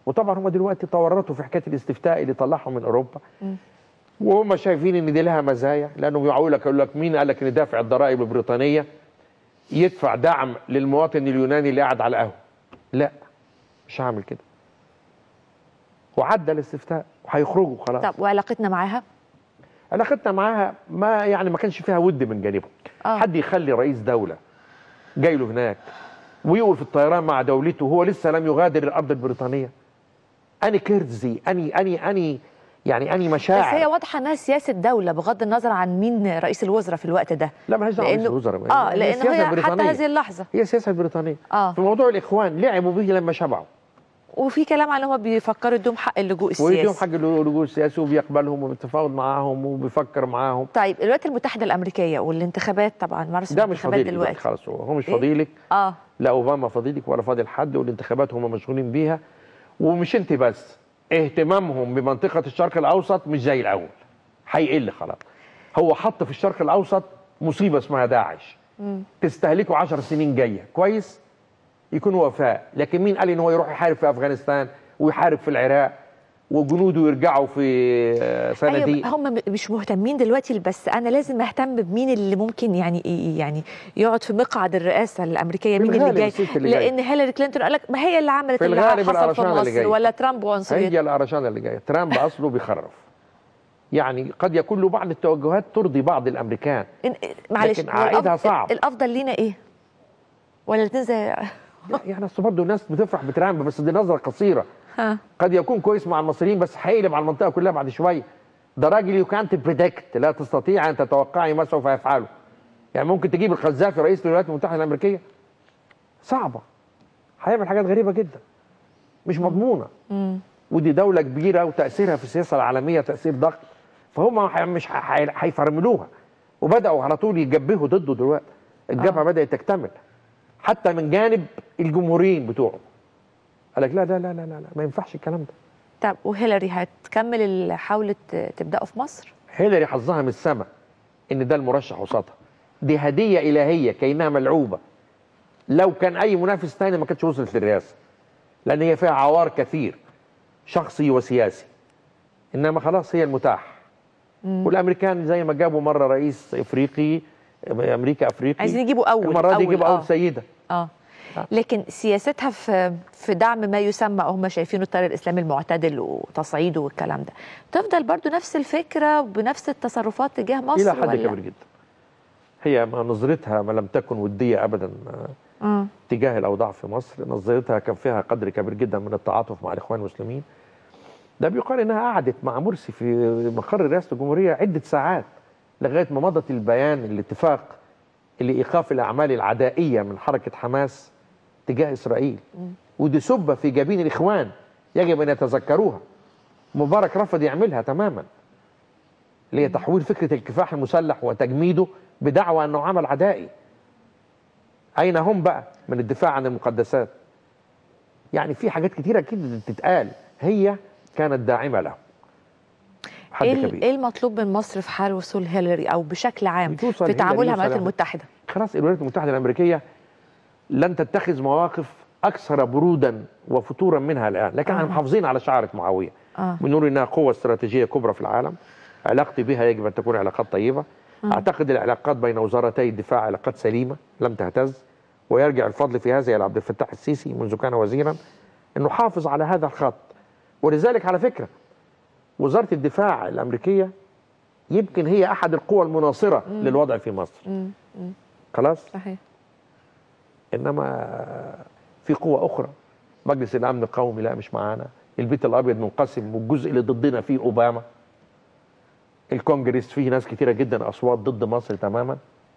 وطبعا هم دلوقتي تورطوا في حكايه الاستفتاء اللي طلعهم من اوروبا
مم.
وهم شايفين ان دي لها مزايا لانه يقول لك يقول لك مين قال لك ان دافع الضرائب البريطانيه يدفع دعم للمواطن اليوناني اللي قاعد على القهوه لا مش هعمل كده وعدى الاستفتاء وهيخرجوا خلاص
طب وعلاقتنا معاها
علاقتنا معاها ما يعني ما كانش فيها ود من جانبهم
آه.
حد يخلي رئيس دوله جاي له هناك ويقول في الطيران مع دولته وهو لسه لم يغادر الارض البريطانيه اني كيرتزي اني اني اني يعني اني مشاعر
بس هي واضحه انها سياسه دوله بغض النظر عن مين رئيس الوزراء في الوقت ده
لا مالهاش دعوه برئيس
لأنه-
الوزراء
اه
هي
لان
السياسة
هي حتى
البريطانية.
هذه اللحظه
هي السياسه البريطانيه
اه
في موضوع الاخوان لعبوا به لما شبعوا
وفي كلام عن هم بيفكروا يدوم حق اللجوء
ويديهم
السياسي
حق اللجوء السياسي وبيقبلهم وبيتفاوض معاهم وبيفكر معاهم
طيب الولايات المتحده الامريكيه والانتخابات طبعا مارس
ده مش
الانتخابات
فضيلك دلوقتي
دلوقتي
خلاص هو هو مش
إيه؟
فضيلك
اه
لا اوباما فضيلك ولا فاضل حد والانتخابات هم مشغولين بيها ومش انت بس اهتمامهم بمنطقه الشرق الاوسط مش زي الاول هيقل خلاص هو حط في الشرق الاوسط مصيبه اسمها داعش
مم.
تستهلكه 10 سنين جايه كويس يكون وفاء لكن مين قال ان هو يروح يحارب في افغانستان ويحارب في العراق وجنوده يرجعوا في آه، صناديق
ايوه هم م- مش مهتمين دلوقتي بس انا لازم اهتم بمين اللي ممكن يعني يعني يقعد في مقعد الرئاسه الامريكيه
في
مين اللي
الغالب
جاي
الست اللي جاي.
لان هيلاري كلينتون قال لك ما هي اللي عملت
في
اللي
الغالب
حصل في
القرشانة اللي
مصر
جاية.
ولا ترامب وعنصريته
هي القرشانه اللي جايه ترامب اصله بيخرف يعني قد يكون له بعض التوجهات ترضي بعض الامريكان
إن- معلش
لكن
هو
عائدها
الأف-
صعب.
الافضل لينا ايه ولا الاثنين زي
لا، يعني اصل برضه الناس بتفرح بترامب بس دي نظره قصيره
ها
قد يكون كويس مع المصريين بس هيقلب على المنطقه كلها بعد شويه ده راجل يو كانت بريدكت لا تستطيع ان تتوقعي ما سوف يفعله يعني ممكن تجيب القذافي رئيس الولايات المتحده الامريكيه صعبه هيعمل حاجات غريبه جدا مش مضمونه
مم.
ودي دوله كبيره وتاثيرها في السياسه العالميه تاثير ضخم فهم ح- مش ح- ح- هيفرملوها وبداوا على طول يجبهوا ضده دلوقتي الجبهه
آه.
بدات تكتمل حتى من جانب الجمهوريين بتوعه قال لك لا لا لا لا لا, لا ما ينفعش الكلام ده
طب وهيلاري هتكمل اللي حاولت تبداه في مصر
هيلاري حظها من السماء ان ده المرشح قصادها دي هديه الهيه كانها ملعوبه لو كان اي منافس تاني ما كانتش وصلت للرئاسه لان هي فيها عوار كثير شخصي وسياسي انما خلاص هي المتاح
مم.
والامريكان زي ما جابوا مره رئيس افريقي امريكا افريقي
عايزين يجيبوا اول
المره دي يجيبوا
آه.
اول سيده
اه
آه.
لكن سياستها في في دعم ما يسمى او هم شايفينه التيار الاسلامي المعتدل وتصعيده والكلام ده تفضل برضو نفس الفكره بنفس التصرفات تجاه مصر
الى حد
ولا
كبير جدا هي ما نظرتها ما لم تكن وديه ابدا آه،
آه.
تجاه الاوضاع في مصر نظرتها كان فيها قدر كبير جدا من التعاطف مع الاخوان المسلمين ده بيقال انها قعدت مع مرسي في مقر رئاسه الجمهوريه عده ساعات لغايه ما مضت البيان الاتفاق لايقاف الاعمال العدائيه من حركه حماس تجاه اسرائيل ودي سبه في جبين الاخوان يجب ان يتذكروها مبارك رفض يعملها تماما اللي هي تحويل فكره الكفاح المسلح وتجميده بدعوى انه عمل عدائي اين هم بقى من الدفاع عن المقدسات يعني في حاجات كتيره كده تتقال هي كانت داعمه له حد
ايه ال-
كبير
ايه المطلوب من مصر في حال وصول هيلاري او بشكل عام
توصل
في
هيلاري
تعاملها مع
يوصل
الولايات
لها.
المتحده
خلاص الولايات المتحده الامريكيه لن تتخذ مواقف اكثر برودا وفتورا منها الان لكن احنا
آه.
محافظين على شعره معاويه
اه
بنقول انها قوه استراتيجيه كبرى في العالم علاقتي بها يجب ان تكون علاقات طيبه
آه.
اعتقد العلاقات بين وزارتي الدفاع علاقات سليمه لم تهتز ويرجع الفضل في هذا الى عبد الفتاح السيسي منذ كان وزيرا انه حافظ على هذا الخط ولذلك على فكره وزاره الدفاع الامريكيه يمكن هي احد القوى المناصره للوضع في مصر
مم. مم.
خلاص
صحيح
انما في قوة اخرى مجلس الامن القومي لا مش معانا البيت الابيض منقسم والجزء اللي ضدنا فيه اوباما الكونجرس فيه ناس كتيره جدا اصوات ضد مصر تماما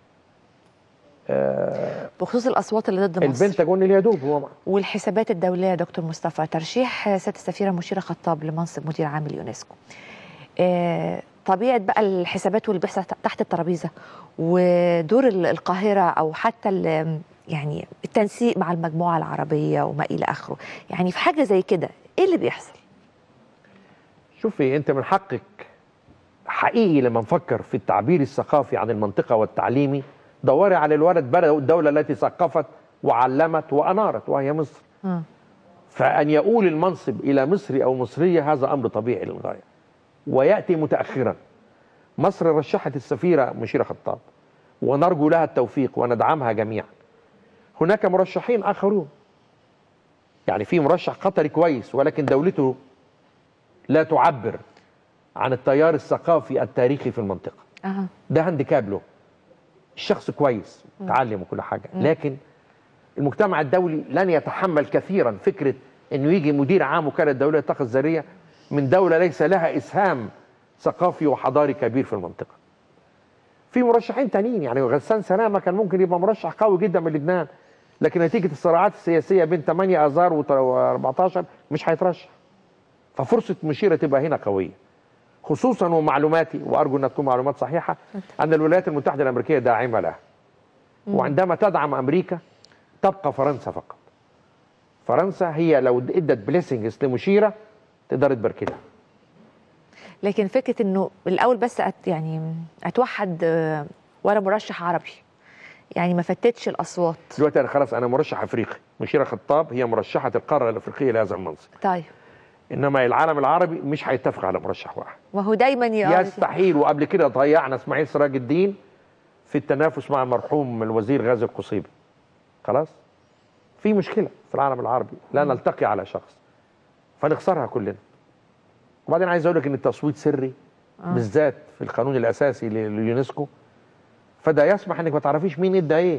آه
بخصوص الاصوات اللي ضد مصر
البنتاجون اللي يدوب هو مع-
والحسابات الدوليه يا دكتور مصطفى ترشيح سياده السفيره مشيره خطاب لمنصب مدير عام اليونسكو آه، طبيعه بقى الحسابات واللي بيحصل تحت الترابيزه ودور ال- القاهره او حتى ال- يعني التنسيق مع المجموعه العربيه وما الى اخره يعني في حاجه زي كده ايه اللي بيحصل
شوفي انت من حقك حقيقي لما نفكر في التعبير الثقافي عن المنطقه والتعليمي دوري على الولد بلد الدوله التي ثقفت وعلمت وانارت وهي مصر
آه.
فان يؤول المنصب الى مصري او مصريه هذا امر طبيعي للغايه وياتي متاخرا مصر رشحت السفيره مشيره خطاب ونرجو لها التوفيق وندعمها جميعا هناك مرشحين اخرون يعني في مرشح قطري كويس ولكن دولته لا تعبر عن التيار الثقافي التاريخي في المنطقه
أها.
ده هانديكاب له الشخص كويس تعلم وكل حاجه لكن المجتمع الدولي لن يتحمل كثيرا فكره انه يجي مدير عام وكاله دوليه للطاقه الذريه من دوله ليس لها اسهام ثقافي وحضاري كبير في المنطقه. في مرشحين تانيين يعني غسان سلامه كان ممكن يبقى مرشح قوي جدا من لبنان لكن نتيجه الصراعات السياسيه بين 8 اذار و14 مش هيترشح. ففرصه مشيره تبقى هنا قويه. خصوصا ومعلوماتي وارجو انها تكون معلومات صحيحه ان الولايات المتحده الامريكيه داعمه لها. وعندما تدعم امريكا تبقى فرنسا فقط. فرنسا هي لو ادت بليسنجز لمشيره تقدر تبركتها.
لكن فكره انه الاول بس أت يعني اتوحد آه، ورا مرشح عربي يعني ما فتتش الاصوات
دلوقتي انا خلاص انا مرشح افريقي مشيره خطاب هي مرشحه القاره الافريقيه لهذا المنصب
طيب
انما العالم العربي مش هيتفق على مرشح واحد
وهو دايما ي-
يستحيل وقبل كده ضيعنا اسماعيل سراج الدين في التنافس مع المرحوم الوزير غازي القصيبي خلاص في مشكله في العالم العربي لا نلتقي على شخص فنخسرها كلنا وبعدين عايز اقول لك ان التصويت سري بالذات في القانون الاساسي لليونسكو فده يسمح انك ما تعرفيش مين ادى ايه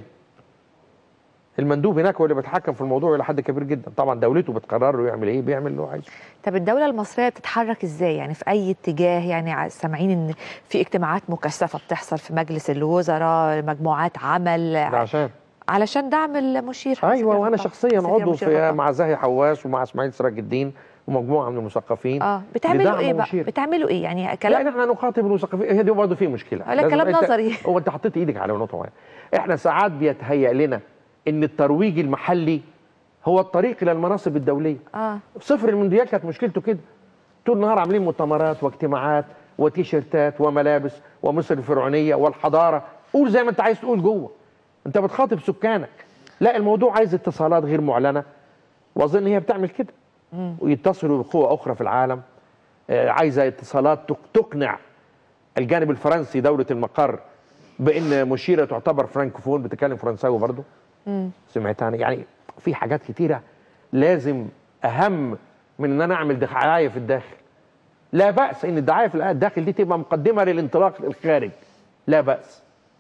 المندوب هناك هو اللي بيتحكم في الموضوع الى حد كبير جدا طبعا دولته بتقرر له يعمل ايه بيعمل اللي هو عايزه
طب الدولة المصرية بتتحرك ازاي؟ يعني في أي اتجاه يعني ع- سامعين إن في اجتماعات مكثفة بتحصل في مجلس الوزراء، مجموعات عمل
ده عشان
علشان دعم المشير
ايوه وانا
خطاب.
شخصيا
سفير
عضو
مشير
في
خطاب.
مع زاهي حواس ومع اسماعيل سراج الدين ومجموعه من المثقفين
اه بتعملوا
لدعم
ايه بقى؟
مشير.
بتعملوا ايه؟ يعني
لا
كلام
احنا نخاطب المثقفين هي دي برضه في مشكله
لا،
لازم
كلام
أنت-
نظري.
هو انت حطيت ايدك على نقطه معينه احنا ساعات بيتهيأ لنا ان الترويج المحلي هو الطريق الى المناصب الدوليه
اه
صفر المونديال كانت مشكلته كده طول النهار عاملين مؤتمرات واجتماعات وتيشيرتات وملابس ومصر الفرعونيه والحضاره قول زي ما انت عايز تقول جوه انت بتخاطب سكانك لا الموضوع عايز اتصالات غير معلنه واظن هي بتعمل كده ويتصلوا بقوه اخرى في العالم آه، عايزه اتصالات تق- تقنع الجانب الفرنسي دوله المقر بان مشيره تعتبر فرانكوفون بتتكلم فرنساوي برضه
مم.
سمعت عنها يعني في حاجات كتيرة لازم أهم من إن أنا أعمل دعاية في الداخل لا بأس إن الدعاية في الداخل دي تبقى مقدمة للانطلاق الخارج لا بأس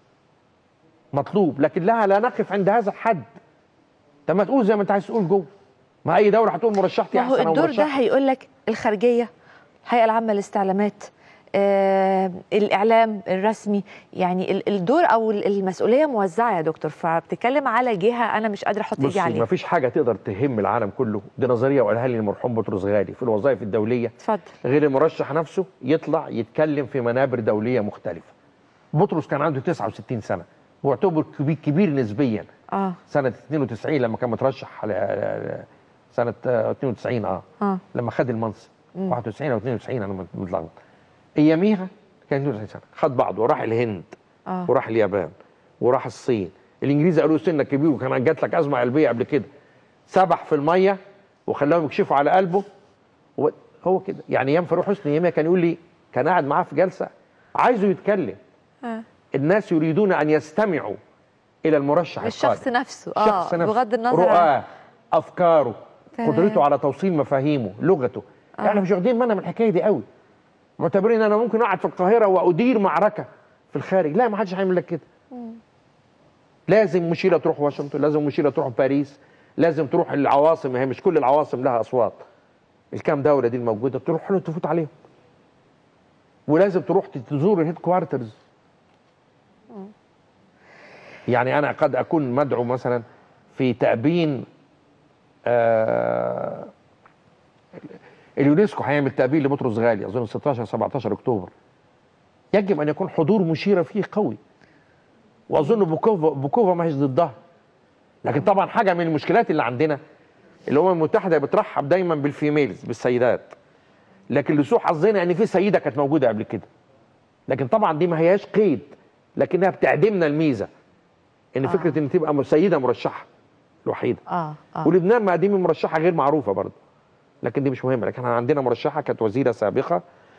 مطلوب لكن لا لا نقف عند هذا الحد طب ما تقول زي ما أنت عايز تقول جوه ما أي دولة هتقول مرشحتي
ما هو
أحسن أو
الدور ده
مرشحتي
هيقول لك الخارجية الهيئة العامة للاستعلامات آه، الإعلام الرسمي يعني ال- الدور أو ال- المسؤولية موزعة يا دكتور فبتتكلم على جهة أنا مش قادرة أحط إيدي
بصي
عليها
ما فيش حاجة تقدر تهم العالم كله دي نظرية وقالها لي المرحوم بطرس غالي في الوظائف الدولية
اتفضل
غير المرشح نفسه يطلع يتكلم في منابر دوليه مختلفه. بطرس كان عنده 69 سنه واعتبر كبير, كبير نسبيا
اه
سنه 92 لما كان مترشح ل- سنه آه، 92 اه
اه
لما خد المنصب 91 او 92 انا متلخبط. اياميها كان 92 سنه خد بعضه وراح الهند
اه
وراح اليابان وراح الصين الانجليز قالوا سنك كبير وكان جات لك ازمه قلبيه قبل كده سبح في الميه وخلاهم يكشفوا على قلبه هو هو كده يعني ايام فاروق حسني ايامها كان يقول لي كان قاعد معاه في جلسه عايزه يتكلم
آه.
الناس يريدون ان يستمعوا الى المرشح
الشخص
القادم.
نفسه اه
الشخص نفسه
بغض النظر عن
رؤاه افكاره
تمام.
قدرته على توصيل مفاهيمه لغته
آه.
احنا مش واخدين بالنا من الحكايه دي قوي معتبرين ان انا ممكن اقعد في القاهره وادير معركه في الخارج لا ما حدش هيعمل لك كده لازم مشيره تروح واشنطن لازم مشيره تروح باريس لازم تروح العواصم هي مش كل العواصم لها اصوات الكام دوله دي الموجوده تروح له تفوت عليهم ولازم تروح تزور الهيد كوارترز يعني انا قد اكون مدعو مثلا في تأبين آه اليونسكو هيعمل تأبين لبطرس غالي اظن 16 17 اكتوبر يجب ان يكون حضور مشيره فيه قوي واظن بوكوفا بوكوفا ما هيش ضدها لكن طبعا حاجه من المشكلات اللي عندنا الامم المتحده بترحب دايما بالفيميلز بالسيدات لكن لسوء حظنا ان في سيده كانت موجوده قبل كده لكن طبعا دي ما هياش قيد لكنها بتعدمنا الميزه ان
آه.
فكره ان تبقى سيده مرشحه الوحيده
اه اه
ولبنان مقدمين مرشحه غير معروفه برضه لكن دي مش مهمه لكن احنا عندنا مرشحه كانت وزيره سابقه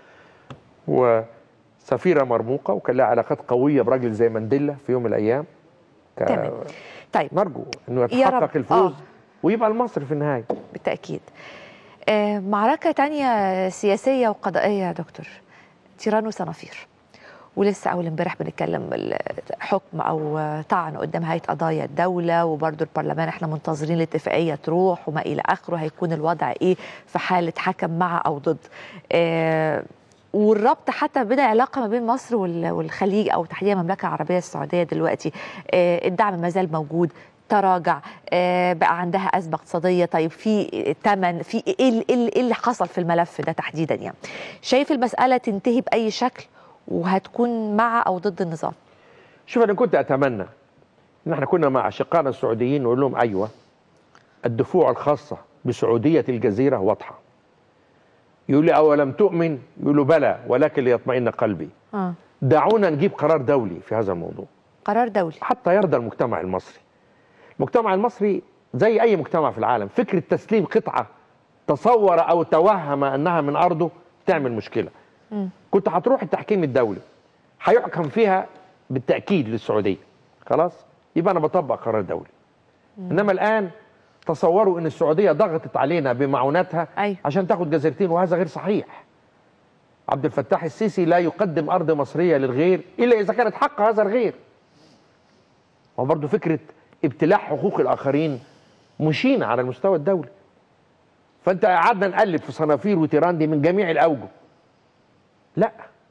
وسفيره مرموقه وكان لها علاقات قويه براجل زي مانديلا في يوم من الايام ك-
تمام طيب
نرجو انه
يا رب.
يتحقق الفوز
آه.
ويبقى المصري في النهايه
بالتأكيد آه، معركة تانية سياسية وقضائية يا دكتور تيران وصنافير ولسه أول امبارح بنتكلم الحكم أو طعن قدام هيئة قضايا الدولة وبرضو البرلمان احنا منتظرين الاتفاقية تروح وما إلى آخره هيكون الوضع إيه في حالة حكم مع أو ضد آه، والربط حتى بين العلاقة ما بين مصر وال- والخليج أو تحديدا المملكة العربية السعودية دلوقتي آه، الدعم ما زال موجود تراجع آه، بقى عندها أزمة اقتصادية طيب في تمن في إيه ال- إيه ال- إيه اللي حصل في الملف ده تحديدا يعني شايف المسألة تنتهي بأي شكل وهتكون مع أو ضد النظام
شوف انا كنت اتمنى ان احنا كنا مع اشقائنا السعوديين نقول لهم ايوه الدفوع الخاصه بسعوديه الجزيره واضحه يقول لي اولم تؤمن يقول له بلى ولكن ليطمئن قلبي
آه.
دعونا نجيب قرار دولي في هذا الموضوع
قرار دولي
حتى يرضى المجتمع المصري المجتمع المصري زي اي مجتمع في العالم فكره تسليم قطعه تصور او توهم انها من ارضه تعمل مشكله
مم.
كنت هتروح التحكيم الدولي هيحكم فيها بالتاكيد للسعوديه خلاص يبقى انا بطبق قرار دولي انما الان تصوروا ان السعوديه ضغطت علينا بمعوناتها
أيوة.
عشان تاخد جزيرتين وهذا غير صحيح عبد الفتاح السيسي لا يقدم ارض مصريه للغير الا اذا كانت حق هذا الغير وبرضه فكره ابتلاع حقوق الاخرين مشينه على المستوى الدولي فانت قعدنا نقلب في صنافير وتيران دي من جميع الاوجه لا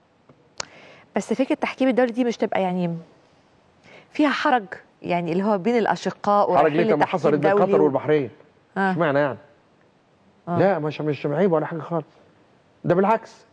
بس فكرة التحكيم الدولي دي مش تبقى يعني فيها حرج يعني اللي هو بين الأشقاء
حرج
ورايحين
ليه كما
لتحكيم
حصلت بين
دولي
قطر
و-
والبحرين
آه.
اشمعنى يعني
آه.
لا مش مش عيب ولا حاجه خالص ده بالعكس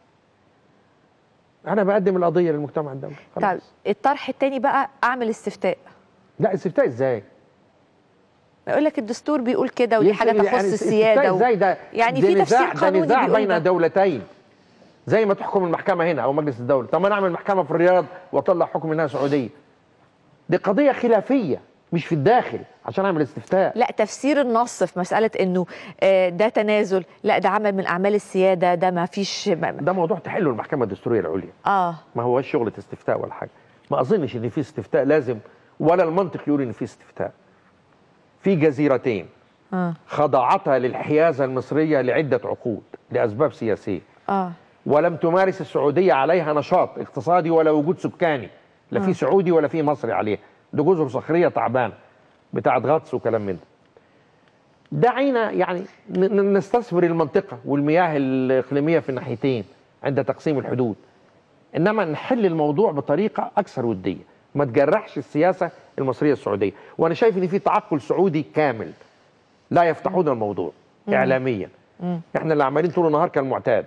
انا بقدم القضيه للمجتمع الدولي
طيب
خلاص
الطرح التاني بقى أعمل استفتاء
لا استفتاء ازاي
يقول لك الدستور بيقول كده ودي
ليه
حاجة
يعني
تخص
استفتاء
السيادة و...
ازاي ده
يعني
ده
في تفسير
نزاع- ده
قانوني
نزاع
بيقول
بين
ده.
دولتين زي ما تحكم المحكمه هنا او مجلس الدوله طب ما انا اعمل محكمه في الرياض واطلع حكم انها سعوديه دي قضيه خلافيه مش في الداخل عشان اعمل استفتاء
لا تفسير النص في مسألة إنه آه، ده تنازل لا ده عمل من أعمال السيادة ده ما فيش ما...
ده موضوع تحله المحكمه الدستوريه العليا
آه
ما هوش شغله استفتاء ولا حاجه ما اظنش ان في استفتاء لازم ولا المنطق يقول ان في استفتاء في جزيرتين
آه
خضعتها للحيازه المصريه لعده عقود لاسباب سياسيه
آه
ولم تمارس السعوديه عليها نشاط اقتصادي ولا وجود سكاني لا في سعودي ولا في مصري عليها ده جزر صخريه تعبانه بتاعت غطس وكلام من ده دعينا يعني ن- ن- نستثمر المنطقه والمياه الاقليميه في الناحيتين عند تقسيم الحدود انما نحل الموضوع بطريقه اكثر وديه ما تجرحش السياسه المصريه السعوديه وانا شايف ان في تعقل سعودي كامل لا يفتحون الموضوع اعلاميا احنا اللي عمالين طول النهار كالمعتاد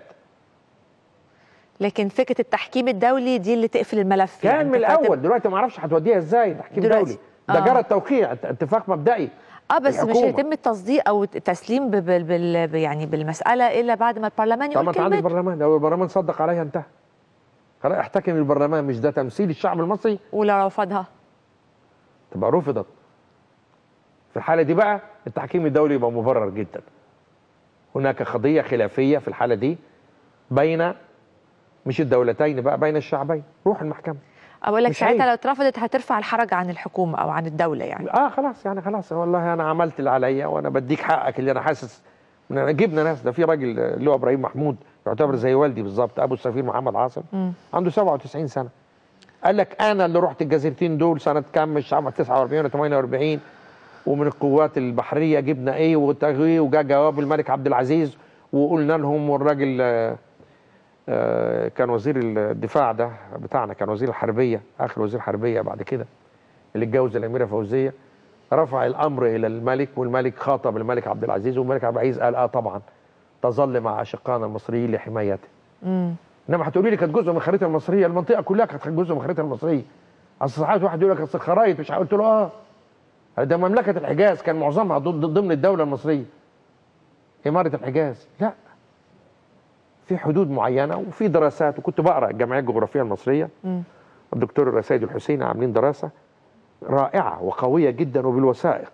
لكن فكرة التحكيم الدولي دي اللي تقفل الملف
كان
يعني
من
أنت فاتم-
الاول دلوقتي ما اعرفش هتوديها ازاي تحكيم
دلوقتي.
دولي ده
آه.
جرى التوقيع ات- اتفاق مبدئي
اه بس مش
الحكومة.
هيتم التصديق او التسليم ب- بال بال يعني بالمساله الا بعد ما البرلمان
طب ما
يقول
انت عندك
كلمته
برلمان لو البرلمان صدق عليها انتهى خلاص احتكم البرلمان مش ده تمثيل الشعب المصري
ولو رفضها
تبقى رفضت في الحالة دي بقى التحكيم الدولي يبقى مبرر جدا هناك قضية خلافية في الحالة دي بين مش الدولتين بقى بين الشعبين روح المحكمة
اقول لك
مش
ساعتها
عيب.
لو اترفضت هترفع الحرج عن الحكومه او عن الدوله يعني
اه خلاص يعني خلاص والله انا عملت اللي عليا وانا بديك حقك اللي انا حاسس إن أنا جبنا ناس ده في راجل آه، اللي هو ابراهيم محمود يعتبر زي والدي بالظبط ابو السفير محمد عاصم
مم.
عنده 97 سنه قال لك انا اللي رحت الجزيرتين دول سنه كام مش عارف 49 ولا 48 ومن القوات البحريه جبنا ايه وتغويه وجا جواب الملك عبد العزيز وقلنا لهم والراجل آه، آه، كان وزير الدفاع ده بتاعنا كان وزير الحربيه اخر وزير حربيه بعد كده اللي اتجوز الاميره فوزيه رفع الامر الى الملك والملك خاطب الملك عبد العزيز والملك عبد العزيز قال اه طبعا تظل مع اشقائنا المصريين لحمايته
امم
انما هتقولي لي كانت جزء من الخريطه المصريه المنطقه كلها كانت جزء من الخريطه المصريه اصل ساعات واحد يقول لك اصل الخرايط مش قلت له اه ده مملكه الحجاز كان معظمها ضد- ضمن الدوله المصريه اماره الحجاز لا في حدود معينه وفي دراسات وكنت بقرا الجمعيه الجغرافيه المصريه
مم.
الدكتور سيد الحسين عاملين دراسه رائعه وقويه جدا وبالوثائق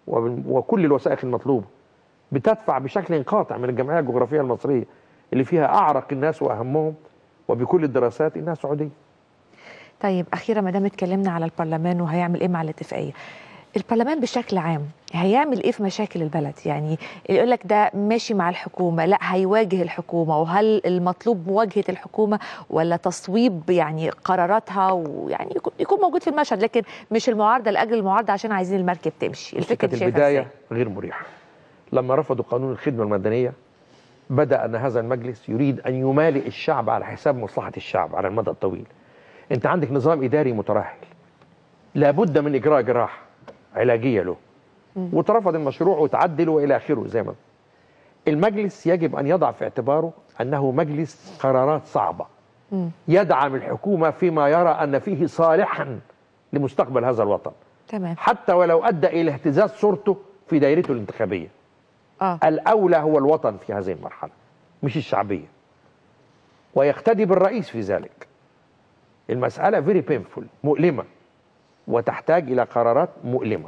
وبال- وكل الوثائق المطلوبه بتدفع بشكل قاطع من الجمعيه الجغرافيه المصريه اللي فيها اعرق الناس واهمهم وبكل الدراسات انها سعوديه
طيب اخيرا ما دام اتكلمنا على البرلمان وهيعمل ايه مع الاتفاقيه البرلمان بشكل عام هيعمل ايه في مشاكل البلد يعني اللي يقول لك ده ماشي مع الحكومه لا هيواجه الحكومه وهل المطلوب مواجهه الحكومه ولا تصويب يعني قراراتها ويعني يكون- يكون موجود في المشهد لكن مش المعارضه لاجل المعارضه عشان عايزين المركب تمشي الفكره
كانت
دي شايفها
البدايه
ازاي
غير مريحه لما رفضوا قانون الخدمه المدنيه بدا ان هذا المجلس يريد ان يمالئ الشعب على حساب مصلحه الشعب على المدى الطويل انت عندك نظام اداري مترهل لابد من اجراء جراحه علاجيه له واترفض المشروع وتعدل والى اخره زي ما المجلس يجب ان يضع في اعتباره انه مجلس قرارات صعبه
مم.
يدعم الحكومه فيما يرى ان فيه صالحا لمستقبل هذا الوطن
تمام
حتى ولو ادى الى اهتزاز صورته في دائرته الانتخابيه
اه
الاولى هو الوطن في هذه المرحله مش الشعبيه ويقتدي بالرئيس في ذلك المساله فيري بينفول مؤلمه وتحتاج الى قرارات مؤلمه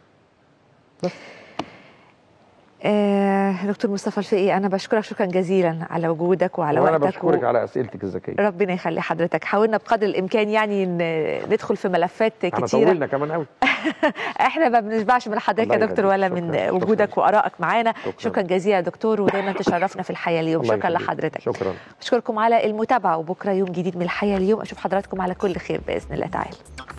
آه دكتور مصطفى الفقي انا بشكرك شكرا جزيلا على وجودك وعلى
وانا
وقتك
بشكرك على اسئلتك الذكيه
ربنا يخلي حضرتك حاولنا بقدر الامكان يعني ن- ندخل في ملفات
احنا
كتيره
طولنا كمان قوي
احنا ما بنشبعش من حضرتك يا
الله
دكتور
يخليك.
ولا
شكراً.
من
شكراً.
وجودك وارائك معانا
شكراً.
شكرا جزيلا يا دكتور ودايما تشرفنا في الحياه اليوم
الله
شكرا
يخليك.
لحضرتك
شكرا
اشكركم على المتابعه وبكره يوم جديد من الحياه اليوم اشوف حضراتكم على كل خير باذن الله تعالى